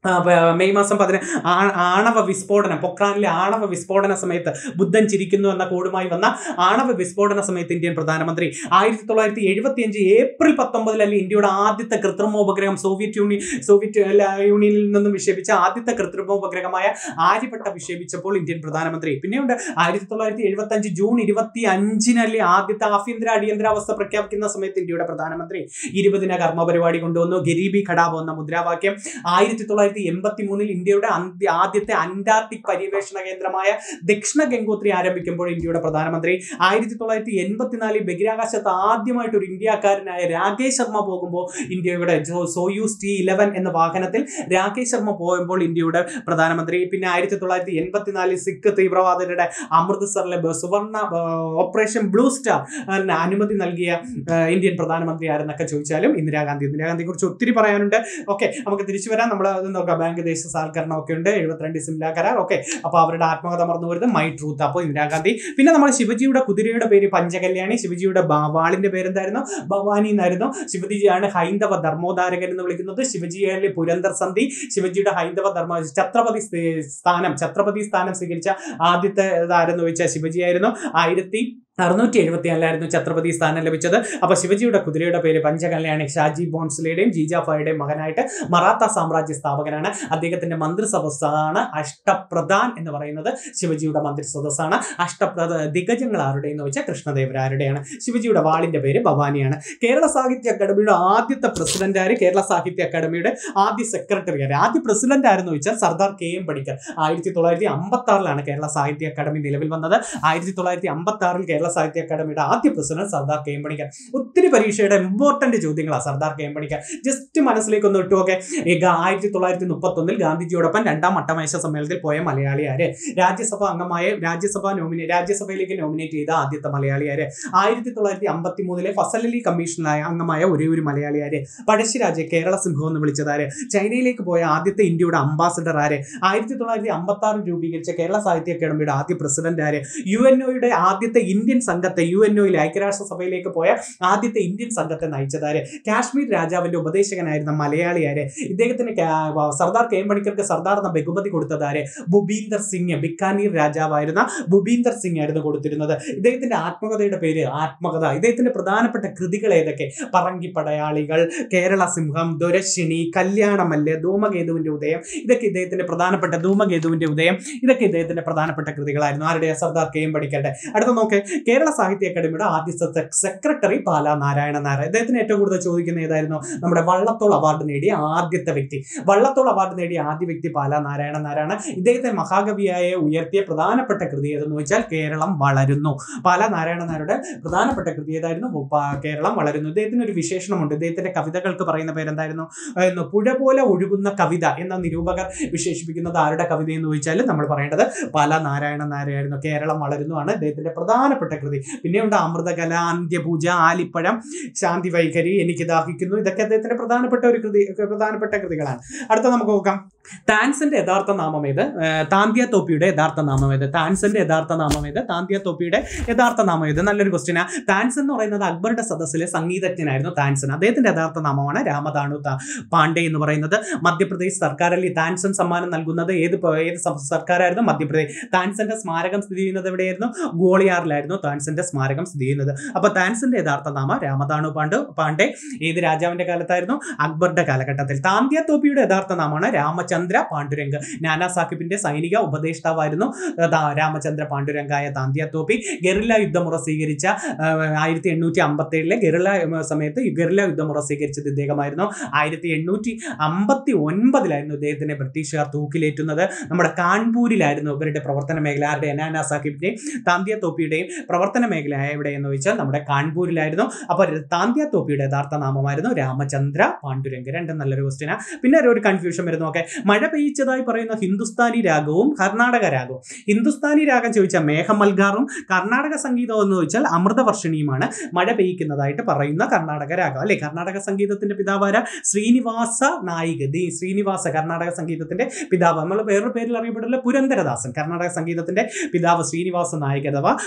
ആ, പ- മെയ് മാസം പതിന ആ- ആണവ വിസ്ഫോടനം പൊക്രാനിലെ ആണവ വിസ്ഫോടന സമയത്ത് ബുദ്ധൻ ചിരിക്കുന്നു എന്ന കോഡുമായി വന്ന ആണവ വിസ്ഫോടന സമയത്ത് ഇന്ത്യൻ പ്രധാനമന്ത്രി ആയിരത്തി തൊള്ളായിരത്തി എഴുപത്തി അഞ്ച് ഏപ്രിൽ പത്തൊമ്പതിലല്ലേ ഇന്ത്യയുടെ ആദ്യത്തെ കൃത്രിമോപഗ്രഹം സോവിയറ്റ് യൂണിയൻ സോവിയറ്റ് അല്ല, യൂണിയനിൽ നിന്നും വിക്ഷേപിച്ച ആദ്യത്തെ കൃത്രിമോപഗ്രഹമായ ആര്യഭട്ട വിക്ഷേപിച്ചപ്പോൾ ഇന്ത്യൻ പ്രധാനമന്ത്രി പിന്നെയുണ്ട് ആയിരത്തി തൊള്ളായിരത്തി എഴുപത്തി അഞ്ച് ജൂൺ ഇരുപത്തി അഞ്ചിനല്ലേ ആദ്യത്തെ ആഭ്യന്തര അടിയന്തരാവസ്ഥ പ്രഖ്യാപിക്കുന്ന സമയത്ത് ഇന്ത്യയുടെ പ്രധാനമന്ത്രി ഇരുപതിന കർമ്മ പരിപാടി കൊണ്ടുവന്നു ഗരീബി ഖടാബോ എന്ന മുദ്രാവാക്യം ആയിരത്തി തൊള്ളായിരത്തി എൺപത്തി മൂന്നിൽ ഇന്ത്യയുടെ അന്ത്യ ആദ്യത്തെ അന്റാർട്ടിക് പര്യവേഷണ കേന്ദ്രമായ ദക്ഷിണ ഗംഗോത്രി ആരംഭിക്കുമ്പോൾ ഇന്ത്യയുടെ പ്രധാനമന്ത്രി ആയിരത്തി തൊള്ളായിരത്തി എൺപത്തിനാലിൽ ബഹിരാകാശത്ത് ആദ്യമായിട്ട് ഒരു ഇന്ത്യക്കാരനായ രാകേഷ് ശർമ്മ പോകുമ്പോൾ ഇന്ത്യയുടെ ജോ- സോയൂസ് ടി ഇലവൻ എന്ന വാഹനത്തിൽ രാകേഷ് ശർമ്മ പോകുമ്പോൾ ഇന്ത്യയുടെ പ്രധാനമന്ത്രി പിന്നെ ആയിരത്തി തൊള്ളായിരത്തി എൺപത്തിനാലിൽ സിഖ് തീവ്രവാദികളുടെ അമൃത്സറിലെ ബ- സുവർണ ആ, ഓപ്പറേഷൻ ബ്ലൂ സ്റ്റാർ ആ, അനുമതി നൽകിയ ആ, ഇന്ത്യൻ പ്രധാനമന്ത്രി ആരെന്നൊക്കെ ചോദിച്ചാലും ഇന്ദിരാഗാന്ധി ഇന്ദിരാഗാന്ധിയെ കുറിച്ച് ഒത്തിരി പറയാനുണ്ട് ഓക്കെ നമുക്ക് തിരിച്ചു വരാം നമ്മൾ അത് നോക്കാം ബാങ്ക് ദേശസാൽക്കരണം ഒക്കെ ഉണ്ട് എഴുപത്തിരണ്ട് സിംല കരാർ ഓക്കെ അപ്പോൾ അവരുടെ ആത്മകഥ മറന്നു വരുന്നത് മൈ ട്രൂത്ത് അപ്പോൾ ഇന്ദിരാഗാന്ധി പിന്നെ നമ്മൾ ശിവജിയുടെ കുതിരയുടെ പേര് പഞ്ചകല്യാണി ശിവജിയുടെ ബാ- വാളിന്റെ പേരെന്തായിരുന്നു ഭവാനി എന്നായിരുന്നു ശിവജിയാണ് ഹൈന്ദവ ധർമ്മോധാരകൻ എന്ന് വിളിക്കുന്നത് ശിവജിയിലെ പുരന്തർ സന്ധി ശിവജിയുടെ ഹൈന്ദവ ധർമ്മ ഛത്രപതി സ്ഥ- സ്ഥാനം ഛത്രപതി സ്ഥാനം സ്വീകരിച്ച ആദ്യത്തെ ഇതാരെന്ന് ചോദിച്ചാൽ ശിവജിയായിരുന്നു ആയിരത്തി അറുന്നൂറ്റി എഴുപത്തി നാലായിരുന്നു ഛത്രപതി സ്ഥാനം ലഭിച്ചത് അപ്പൊ ശിവജിയുടെ കുതിരയുടെ പേര് പഞ്ചകല്യാണി ഷാജി ബോൺസ്ലയുടെയും ജീജാഫായുടെയും മകനായിട്ട് മറാത്ത സാമ്രാജ്യ സ്ഥാപകനാണ് അദ്ദേഹത്തിന്റെ മന്ത്രിസദസ്സാണ് അഷ്ടപ്രധാൻ എന്ന് പറയുന്നത് ശിവജിയുടെ മന്ത്രിസദസ്സാണ് അഷ്ടപ്രധ ദിഗജങ്ങൾ ആരുടെയെന്ന് വെച്ചാൽ കൃഷ്ണദേവരാരുടെയാണ് ശിവജിയുടെ വാളിന്റെ പേര് ഭവാനിയാണ് കേരള സാഹിത്യ അക്കാദമിയുടെ ആദ്യത്തെ പ്രസിഡന്റ് ആര് കേരള സാഹിത്യ അക്കാദമിയുടെ ആദ്യ സെക്രട്ടറി ആര് ആദ്യ പ്രസിഡന്റ് ആരെന്ന് വെച്ചാൽ സർദാർ കെ എം പണിക്കർ ആയിരത്തി തൊള്ളായിരത്തി അമ്പത്തി ആറിലാണ് കേരള സാഹിത്യ അക്കാദമി നിലവിൽ വന്നത് ആയിരത്തി തൊള്ളായിരത്തി അമ്പത്തി ആറിൽ കേരള സാഹിത്യ അക്കാദമിയുടെ ആദ്യ president Sardar K M Panikkar ഒത്തിരി പരീക്ഷയുടെ ഇമ്പോർട്ടന്റ് ചോദ്യങ്ങളാണ് Sardar K M Panikkar just മനസ്സിലേക്ക് ഒന്ന് ഇട്ടുമൊക്കെ ആയിരത്തി തൊള്ളായിരത്തി മുപ്പത്തി ഒന്നിൽ ഗാന്ധിജിയോടൊപ്പം രണ്ടാം മട്ടമേശ സമ്മേളനത്തിൽ പോയ മലയാളി ആര് രാജ്യസഭ അംഗമായ രാജ്യസഭ നോമിനേ രാജ്യസഭയിലേക്ക് നോമിനേറ്റ് ചെയ്ത ആദ്യത്തെ മലയാളി ആര് ആയിരത്തി തൊള്ളായിരത്തി അമ്പത്തി മൂന്നിലെ ഫസലലി കമ്മീഷനിലായ അംഗമായ ഒരേ ഒരു മലയാളി ആര് പഴശ്ശിരാജെ കേരള സിംഹം എന്ന് വിളിച്ചത് ആര് ചൈനയിലേക്ക് പോയ ആദ്യത്തെ ഇന്ത്യയുടെ അംബാസഡർ ആര് ആയിരത്തി തൊള്ളായിരത്തി അമ്പത്തി ആറിൽ രൂപീകരിച്ച കേരള സാഹിത്യ അക്കാദമിയുടെ ആദ്യ പ്രസിഡന്റ് ആര് യു എൻ ഒയുടെ ആദ്യത്തെ ഇന്ത്യൻ സംഘത്തെ യു എൻ ഒയിൽ ഐക്യരാഷ്ട്ര സഭയിലേക്ക് പോയ ആദ്യത്തെ ഇന്ത്യൻ സംഘത്തെ നയിച്ചതാര് കാശ്മീർ രാജാവിന്റെ ഉപദേശകനായിരുന്ന മലയാളി ആര് ഇദ്ദേഹത്തിന് കാ- സർദാർ കെ എം പണിക്കർക്ക് സർദാർ എന്ന ബഹുമതി കൊടുത്തതാര് ഭൂപീന്ദർ സിംഗ് ബിക്കാനീർ രാജാവായിരുന്ന ഭൂപീന്ദർ സിംഗ് ആയിരുന്നു കൊടുത്തിരുന്നത് ഇദ്ദേഹത്തിന്റെ ആത്മകഥയുടെ പേര് ആത്മകഥ ഇദ്ദേഹത്തിന്റെ പ്രധാനപ്പെട്ട കൃതികൾ ഏതൊക്കെ പറങ്കി പടയാളികൾ കേരള സിംഹം ദുരശിനി കല്യാണമല്ല് ധൂമകേതുവിന്റെ ഉദയം ഇതൊക്കെ ഇദ്ദേഹത്തിന്റെ പ്രധാനപ്പെട്ട ധൂമകേതുവിന്റെ ഉദയം ഇതൊക്കെ ഇദ്ദേഹത്തിന്റെ പ്രധാനപ്പെട്ട കൃതികളായിരുന്നു ആരുടെ സർദാർ കെ എം പണിക്കരുടെ അടുത്ത നോക്ക് കേരള സാഹിത്യ അക്കാദമിയുടെ ആദ്യ സെക്രട്ടറി പാല നാരായണ നായർ ഇദ്ദേഹത്തിന് ഏറ്റവും കൂടുതൽ ചോദിക്കുന്ന ഏതായിരുന്നു നമ്മുടെ വള്ളത്തോൾ അവാർഡ് നേടിയ ആദ്യത്തെ വ്യക്തി വള്ളത്തോൾ അവാർഡ് നേടിയ ആദ്യ വ്യക്തി പാല നാരായണ നായരാണ് ഇദ്ദേഹത്തെ മഹാകവിയായ ഉയർത്തിയ പ്രധാനപ്പെട്ട കൃതി ഏതെന്ന് വെച്ചാൽ കേരളം വളരുന്നു പാല നാരായണ നായരുടെ പ്രധാനപ്പെട്ട കൃതി ഏതായിരുന്നു പ- കേരളം വളരുന്നു ഇദ്ദേഹത്തിന് ഒരു വിശേഷണമുണ്ട് ഇദ്ദേഹത്തിന്റെ കവിതകൾക്ക് പറയുന്ന പേരെന്തായിരുന്നു ആയിരുന്നു പുഴ പോലെ ഒഴുകുന്ന കവിത എന്ന നിരൂപകർ വിശേഷിപ്പിക്കുന്നത് ആരുടെ കവിത എന്ന് ചോദിച്ചാൽ നമ്മൾ പറയേണ്ടത് പാല നാരായണ നായരായിരുന്നു കേരളം വളരുന്നു ആണ് ഇദ്ദേഹത്തിന്റെ പ്രധാനപ്പെട്ട കൃതി പിന്നെയുണ്ട് അമൃതകല അന്ത്യപൂജ ആലിപ്പഴം ശാന്തി വൈഖരി എനിക്ക് ദാഹിക്കുന്നു ഇതൊക്കെ അദ്ദേഹത്തിന്റെ പ്രധാനപ്പെട്ട ഒരു കൃതി പ്രധാനപ്പെട്ട കൃതികളാണ് അടുത്ത നമുക്ക് നോക്കാം താൻസന്റെ യഥാർത്ഥ നാമം ഏത് ഏർ താന്തിയ തോപ്പിയുടെ യഥാർത്ഥ നാമം ഏത് താൻസന്റെ യഥാർത്ഥ നാമം ഏത് താന്തിയ തോപ്പിയുടെ യഥാർത്ഥ നാമം ഏത് നല്ലൊരു ക്വസ്റ്റ്യനാ താൻസൻ എന്ന് പറയുന്നത് അക്ബറുടെ സദസ്സിലെ സംഗീതജ്ഞനായിരുന്നു താൻസൻ അദ്ദേഹത്തിന്റെ യഥാർത്ഥ നാമമാണ് രാമദാണു ത- പാണ്ഡെ എന്ന് പറയുന്നത് മധ്യപ്രദേശ് സർക്കാരല്ലേ താൻസൻ സമ്മാനം നൽകുന്നത് ഏത് പ- ഏത് സം- സർക്കാരായിരുന്നു മധ്യപ്രദേശ് താൻസന്റെ സ്മാരകം സ്ഥിതി ചെയ്യുന്നത് എവിടെയായിരുന്നു ഗോളിയാറിലായിരുന്നു താൻസന്റെ സ്മാരകം സ്ഥിതി ചെയ്യുന്നത് അപ്പൊ താൻസന്റെ യഥാർത്ഥ നാമം രാമദാണു പാണ്ഡു പാണ്ഡെ ഏത് രാജാവിന്റെ കാലത്തായിരുന്നു അക്ബറുടെ കാലഘട്ടത്തിൽ താന്തിയ തോപ്പിയുടെ യഥാർത്ഥ നാമമാണ് രാമചന്ദ്ര പാണ്ഡുരംഗ് നാനാ സാഹിബിന്റെ സൈനിക ഉപദേഷ്ടാവായിരുന്നു ആ, ദാ- രാമചന്ദ്ര പാണ്ഡുരംഗായ താന്തിയ തോപ്പി ഗറില്ല യുദ്ധമുറ സ്വീകരിച്ച ആയിരത്തി എണ്ണൂറ്റി അമ്പത്തി ഏഴിലെ ഗറില്ല ഉം, സമയത്ത് ഗറില്ല യുദ്ധമുറ സ്വീകരിച്ചത് ഇദ്ദേഹമായിരുന്നു ആയിരത്തി എണ്ണൂറ്റി അമ്പത്തി ഒൻപതിലായിരുന്നു ഇദ്ദേഹത്തിനെ ബ്രിട്ടീഷുകാർ തൂക്കിലേറ്റുന്നത് നമ്മുടെ കാൺപൂരിലായിരുന്നു ഇവരുടെ പ്രവർത്തന മേഖല ആരുടെ നാനാ സാഹിബിന്റെയും താന്തിയ തോപ്പിയുടെയും പ്രവർത്തന മേഖല എവിടെയെന്ന് വെച്ചാൽ നമ്മുടെ കാൺപൂരിലായിരുന്നു അപ്പോൾ താന്തിയ തോപ്പിയുടെ യഥാർത്ഥ നാമമായിരുന്നു രാമചന്ദ്ര പാണ്ഡുരംഗ് രണ്ടും നല്ലൊരു ക്വസ്റ്റ്യനാ പിന്നെ ഒരു കൺഫ്യൂഷൻ വരുന്നു ഓക്കെ മഴ പെയ്ച്ചതായി പറയുന്ന ഹിന്ദുസ്ഥാനി രാഗവും കർണാടക രാഗവും ഹിന്ദുസ്ഥാനി രാഗം ചോദിച്ചാൽ മേഘമൽഗാറും കർണാടക സംഗീതം എന്ന് ചോദിച്ചാൽ അമൃതവർഷിണിയുമാണ് മഴ പെയ്യ്ക്കുന്നതായിട്ട് പറയുന്ന കർണാടക രാഗം അല്ലെ കർണാടക സംഗീതത്തിന്റെ പിതാവാര ശ്രീനിവാസ നായിക ദി ശ്രീനിവാസ കർണാടക സംഗീതത്തിന്റെ പിതാവ് നമ്മൾ വേറൊരു പേരിൽ അറിയപ്പെടില്ല പുരന്ദരദാസൻ കർണാടക സംഗീതത്തിന്റെ പിതാവ് ശ്രീനിവാസ നായിക അഥവാ പുരന്ദര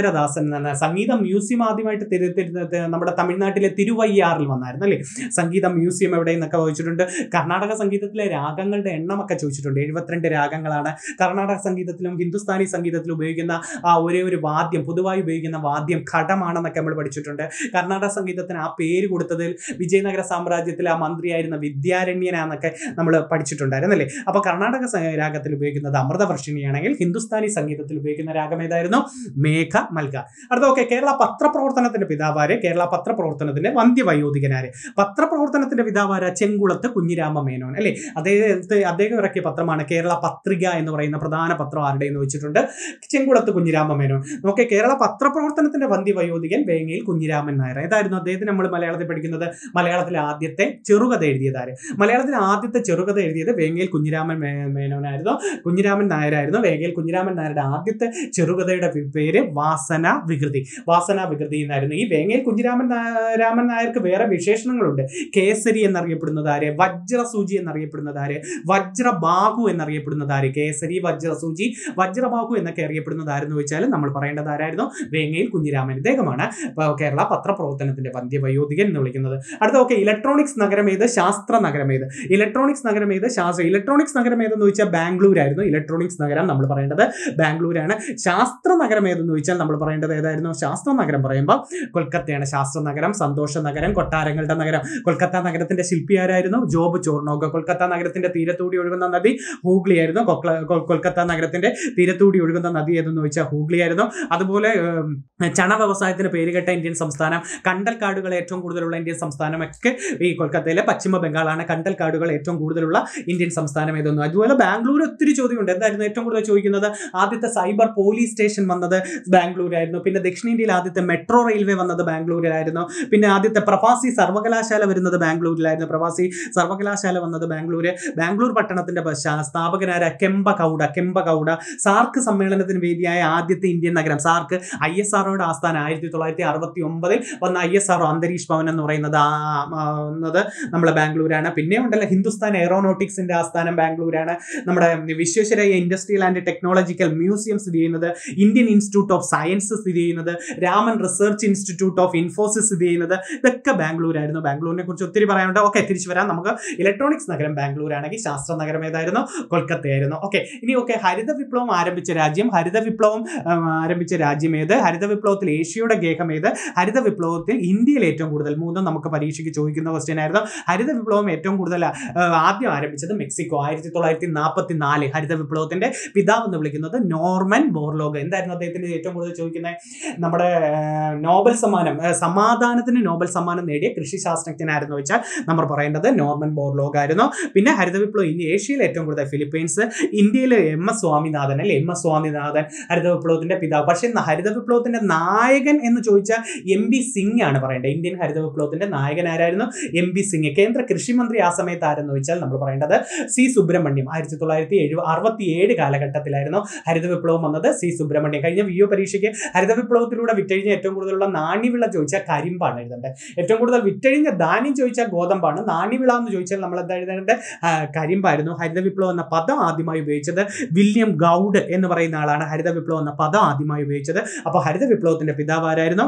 പുരന്ദരദാസൻ എന്ന സംഗീത മ്യൂസിയം ആദ്യമായിട്ട് തിരു- തിരു- തി- നമ്മുടെ തമിഴ്നാട്ടിലെ തിരുവയ്യാറിൽ വന്നായിരുന്നു അല്ലേ സംഗീത മ്യൂസിയം എവിടെ എന്നൊക്കെ ചോദിച്ചിട്ടുണ്ട് കർണാടക സംഗീതത്തിലെ രാഗങ്ങളുടെ എണ്ണമൊക്കെ ചോദിച്ചിട്ടുണ്ട് എഴുപത്തിരണ്ട് രാഗങ്ങളാണ് കർണാടക സംഗീതത്തിലും ഹിന്ദുസ്ഥാനി സംഗീതത്തിലും ഉപയോഗിക്കുന്ന ആ ഒരേ ഒരു വാദ്യം പൊതുവായി ഉപയോഗിക്കുന്ന വാദ്യം ഘടമാണെന്നൊക്കെ നമ്മൾ പഠിച്ചിട്ടുണ്ട് കർണാടക സംഗീതത്തിന് ആ പേര് കൊടുത്തതിൽ വിജയനഗര സാമ്രാജ്യത്തിലെ ആ മന്ത്രിയായിരുന്ന വിദ്യാരണ്യനാന്നൊക്കെ നമ്മൾ പഠിച്ചിട്ടുണ്ടായിരുന്നല്ലേ അപ്പൊ കർണാടക സ- രാഗത്തിൽ ഉപയോഗിക്കുന്നത് അമൃതവർഷിണിയാണെങ്കിൽ ഹിന്ദുസ്ഥാനി സംഗീതത്തിൽ ഉപയോഗിക്കുന്ന രാഗം ഏതായിരുന്നു മേഘ മൽക അടുത്ത ഓക്കെ കേരള പത്രപ്രവർത്തനത്തിന്റെ പിതാവാര് കേരള പത്രപ്രവർത്തനത്തിന്റെ വന്ധ്യവയോധികനാര് പത്രപ്രവർത്തനത്തിന്റെ പിതാവാര ചെങ്കുളത്ത് കുഞ്ഞിരാമ മേനോൻ അല്ലെ അദ്ദേഹത്തെ അദ്ദേഹം ഇറക്കിയ പത്രമാണ് കേരള പത്രിക എന്ന് പറയുന്ന പ്രധാന പത്രം ആരുടെ എന്ന് വെച്ചിട്ടുണ്ട് ചെങ്കുളത്ത് കുഞ്ഞിരാമ മേനോൻ നോക്കെ കേരള പത്രപ്രവർത്തനത്തിന്റെ വന്ധ്യവയോധികൻ വേങ്ങയിൽ കുഞ്ഞിരാമൻ നായർ ഏതായിരുന്നു അദ്ദേഹത്തിന് നമ്മൾ മലയാളത്തിൽ പഠിക്കുന്നത് മലയാളത്തിലെ ആദ്യത്തെ ചെറുകഥ എഴുതിയതാര് മലയാളത്തിലെ ആദ്യത്തെ ചെറുകഥ എഴുതിയത് വേങ്ങയിൽ കുഞ്ഞിരാമൻ മേ- മേനോനായിരുന്നു കുഞ്ഞിരാമൻ നായരായിരുന്നു വേങ്ങയിൽ കുഞ്ഞിരാമൻ നായരുടെ ആദ്യത്തെ ചെറുകഥയുടെ പേ- പേര് വാസന വികൃതി വാസന വികൃതി എന്നായിരുന്നു ഈ വേങ്ങയിൽ കുഞ്ഞിരാമൻ നാ- രാമൻ നായർക്ക് വേറെ വിശേഷണങ്ങളുണ്ട് കേസരി എന്നറിയപ്പെടുന്നത് ആര് വജ്രസൂചി എന്നറിയപ്പെടുന്നത് ആര് വജ്രബാഹു എന്നറിയപ്പെടുന്നത് ആര് കേസരി വജ്രസൂചി വജ്രബാഹു എന്നൊക്കെ അറിയപ്പെടുന്നത് ആരെന്ന് വെച്ചാൽ നമ്മൾ പറയേണ്ടത് ആരായിരുന്നു വേങ്ങയിൽ കുഞ്ഞിരാമൻ ഇദ്ദേഹമാണ് പ- കേരള പത്രപ്രവർത്തനത്തിന്റെ വന്ധ്യവയോധികൻ എന്ന് വിളിക്കുന്നത് അടുത്ത ഓക്കെ ഇലക്ട്രോണിക്സ് നഗരം ഏത് ശാസ്ത്ര നഗരം ഏത് ഇലക്ട്രോണിക്സ് നഗരം ഏത് ശാസ്ത്ര ഇലക്ട്രോണിക്സ് നഗരം ഏതെന്ന് ചോദിച്ചാൽ ബാംഗ്ലൂർ ആയിരുന്നു ഇലക്ട്രോണിക്സ് നഗരം നമ്മൾ പറയേണ്ടത് ബാംഗ്ലൂരാണ് ശാസ്ത്ര നഗരം ഏതെന്ന് ചോദിച്ചാൽ നമ്മൾ പറയേണ്ടത് ഏതായിരുന്നു ശാസ്ത്ര നഗരം പറയുമ്പോൾ കൊൽക്കത്തയാണ് ശാസ്ത്ര നഗരം സന്തോഷ നഗരം കൊട്ടാരങ്ങളുടെ നഗരം കൊൽക്കത്ത നഗരത്തിന്റെ ശില്പി ആരായിരുന്നു ജോബ് ചോർണോഗ് കൊൽക്കത്ത നഗരത്തിന്റെ തീരത്തൂടി ഒഴുകുന്ന നദി ഹൂഗ്ലി ആയിരുന്നു കൊക്ല- കൊ- കൊൽക്കത്ത നഗരത്തിന്റെ തീരത്തൂടി ഒഴുകുന്ന നദി ഏതെന്ന് ചോദിച്ചാൽ ഹൂഗ്ലി ആയിരുന്നു അതുപോലെ ഉം, ചണ വ്യവസായത്തിന് പേരുകെട്ട ഇന്ത്യൻ സംസ്ഥാനം കണ്ടൽ കാടുകൾ ഏറ്റവും കൂടുതലുള്ള ഇന്ത്യൻ സംസ്ഥാനമൊക്കെ ഈ കൊൽക്കത്തയിലെ പശ്ചിമ ബംഗാളാണ് കണ്ടൽ കാടുകൾ ഏറ്റവും കൂടുതലുള്ള ഇന്ത്യൻ സംസ്ഥാനം ഏതൊന്നും അതുപോലെ ബാംഗ്ലൂർ ഒത്തിരി ചോദ്യമുണ്ട് എന്തായിരുന്നു ഏറ്റവും കൂടുതൽ ചോദിക്കുന്നത് ആദ്യത്തെ സൈബർ പോലീസ് സ്റ്റേഷൻ വന്നത് ബാംഗ്ലൂരായിരുന്നു പിന്നെ ദക്ഷിണേന്ത്യയിൽ ആദ്യത്തെ മെട്രോ റെയിൽവേ വന്നത് ബാംഗ്ലൂരിലായിരുന്നു പിന്നെ ആദ്യത്തെ പ്രവാസി സർവകലാശാല വരുന്നത് ബാംഗ്ലൂരിലായിരുന്നു പ്രവാസി സർവകലാശാല വന്നത് ബാംഗ്ലൂര് ബാംഗ്ലൂർ പട്ടണത്തിന്റെ പശ്ചാ- സ്ഥാപകനായ കെമ്പ കൗഡ കെമ്പ കൗഡ സാർക്ക് സമ്മേളനത്തിന് വേദിയായ ആദ്യത്തെ ഇന്ത്യൻ നഗരം സാർക്ക് ഐ എസ് ആർഒയുടെ ആസ്ഥാനം ആയിരത്തി തൊള്ളായിരത്തി അറുപത്തി ഒമ്പതിൽ വന്ന I S R Antariksh Bhavan എന്ന് പറയുന്നത് ആ ആ, വന്നത് നമ്മുടെ ബാംഗ്ലൂരാണ് പിന്നെ ഉണ്ടല്ലോ ഹിന്ദുസ്ഥാൻ എയറോനോട്ടിക്സിന്റെ ആസ്ഥാനം ബാംഗ്ലൂരാണ് നമ്മുടെ Visvesvaraya industrial and technological museum സ്ഥിതി ചെയ്യുന്നത് ഇന്ത്യൻ ഇൻസ്റ്റിറ്റ്യൂട്ട് ഓഫ് സയൻസ് സ്ഥിതി ചെയ്യുന്നത് Raman research institute of Infosys സ്ഥിതി ചെയ്യുന്നത് ഇതൊക്കെ ബാംഗ്ലൂരായിരുന്നു ബാംഗ്ലൂരിനെ കുറിച്ച് ഒത്തിരി പറയാനുണ്ട് ഓക്കെ തിരിച്ചു വരാം നമുക്ക് ഇലക്ട്രോണിക്സ് നഗരം ബാംഗ്ലൂർ ആണെങ്കിൽ ശാസ്ത്ര നഗരം ഏതായിരുന്നു കൊൽക്കത്തയായിരുന്നു ഓക്കെ ഇനി ഓക്കെ ഹരിത വിപ്ലവം ആരംഭിച്ച രാജ്യം ഹരിത വിപ്ലവം ആ, ആരംഭിച്ച രാജ്യം ഏത് ഹരിത വിപ്ലവത്തിൽ ഏഷ്യയുടെ ഗേഹം ഏത് ഹരിത വിപ്ലവത്തിൽ ഇന്ത്യയിൽ ഏറ്റവും കൂടുതൽ മൂന്നും നമുക്ക് പരീക്ഷയ്ക്ക് ചോദിക്കുന്ന ക്വസ്റ്റ്യൻ ആയിരുന്നു ഹരിത വിപ്ലവം ഏറ്റവും കൂടുതൽ ആ, ആദ്യം ആരംഭിച്ചത് മെക്സിക്കോ ആയിരത്തി തൊള്ളായിരത്തി നാൽപ്പത്തി നാല് ഹരിത വിപ്ലവത്തിന്റെ പിതാവ് എന്ന് വിളിക്കുന്നത് നോർമൻ ബോർലോഗ് എന്തായിരുന്നു അദ്ദേഹത്തിന് ഏറ്റവും കൂടുതൽ ചോദിക്കുന്നത് നമ്മുടെ ആ, നോബൽ സമ്മാനം ആ, സമാധാനത്തിന് നോബൽ സമ്മാനം നേടിയ കൃഷി ശാസ്ത്രജ്ഞനായിരുന്നു വെച്ചാൽ നമ്മൾ പറയേണ്ടത് നോർമൻ ബോർലോഗ് ആയിരുന്നു പിന്നെ ഹരിത വിപ്ലവം ഇന്ത്യ ഏഷ്യയിൽ ഏറ്റവും കൂടുതൽ ഫിലിപ്പീൻസ് ഇന്ത്യയിൽ എം എസ് സ്വാമിനാഥൻ അല്ലെ എം എസ് സ്വാമിനാഥൻ ഹരിത വിപ്ലവത്തിന്റെ പിതാവ് പക്ഷേ ഇന്ന് ഹരിത വിപ്ലവത്തിന്റെ നായകൻ എന്ന് ചോദിച്ചാൽ എം ബി സിംഗ് ആണ് പറയേണ്ടത് ഇന്ത്യൻ ഹരിത വിപ്ലവത്തിന്റെ നായകൻ ആരായിരുന്നു എം ബി സിംഗ് കേന്ദ്ര കൃഷിമന്ത്രി ആ സമയത്ത് ആരെന്ന് ചോദിച്ചാൽ നമ്മൾ പറയേണ്ടത് സി സുബ്രഹ്മണ്യം ആയിരത്തി തൊള്ളായിരത്തി എഴുപ അറുപത്തി ഏഴ് കാലഘട്ടത്തിലായിരുന്നു ഹരിത വിപ്ലവം വന്നത് സി സുബ്രഹ്മണ്യം കഴിഞ്ഞ വി ഒ പരീക്ഷയ്ക്ക് ഹരിത വിപ്ലവത്തിലൂടെ വിറ്റഴിഞ്ഞ ഏറ്റവും കൂടുതലുള്ള നാണ്യവിള ചോദിച്ചാൽ കരിമ്പാണ് എഴുതേണ്ടത് ഏറ്റവും കൂടുതൽ വിറ്റഴിഞ്ഞ ധാന്യം ചോദിച്ചാൽ ഗോതമ്പാണ് നാണ്യവിള എന്ന് ചോദിച്ചാൽ നമ്മൾ എന്താ എഴുതേണ്ടത് ആ, കരിമ്പായിരുന്നു ഹരിത വിപ്ലവം എന്ന പദം ആദ്യമായി ഉപയോഗിച്ചത് വില്യം ഗൗഡ് എന്ന് പറയുന്ന ആളാണ് ഹരിത വിപ്ലവം എന്ന പദം ആദ്യമായി ഉപയോഗിച്ചത് അപ്പോൾ ഹരിത വിപ്ലവത്തിന്റെ പിതാവ് ആരായിരുന്നു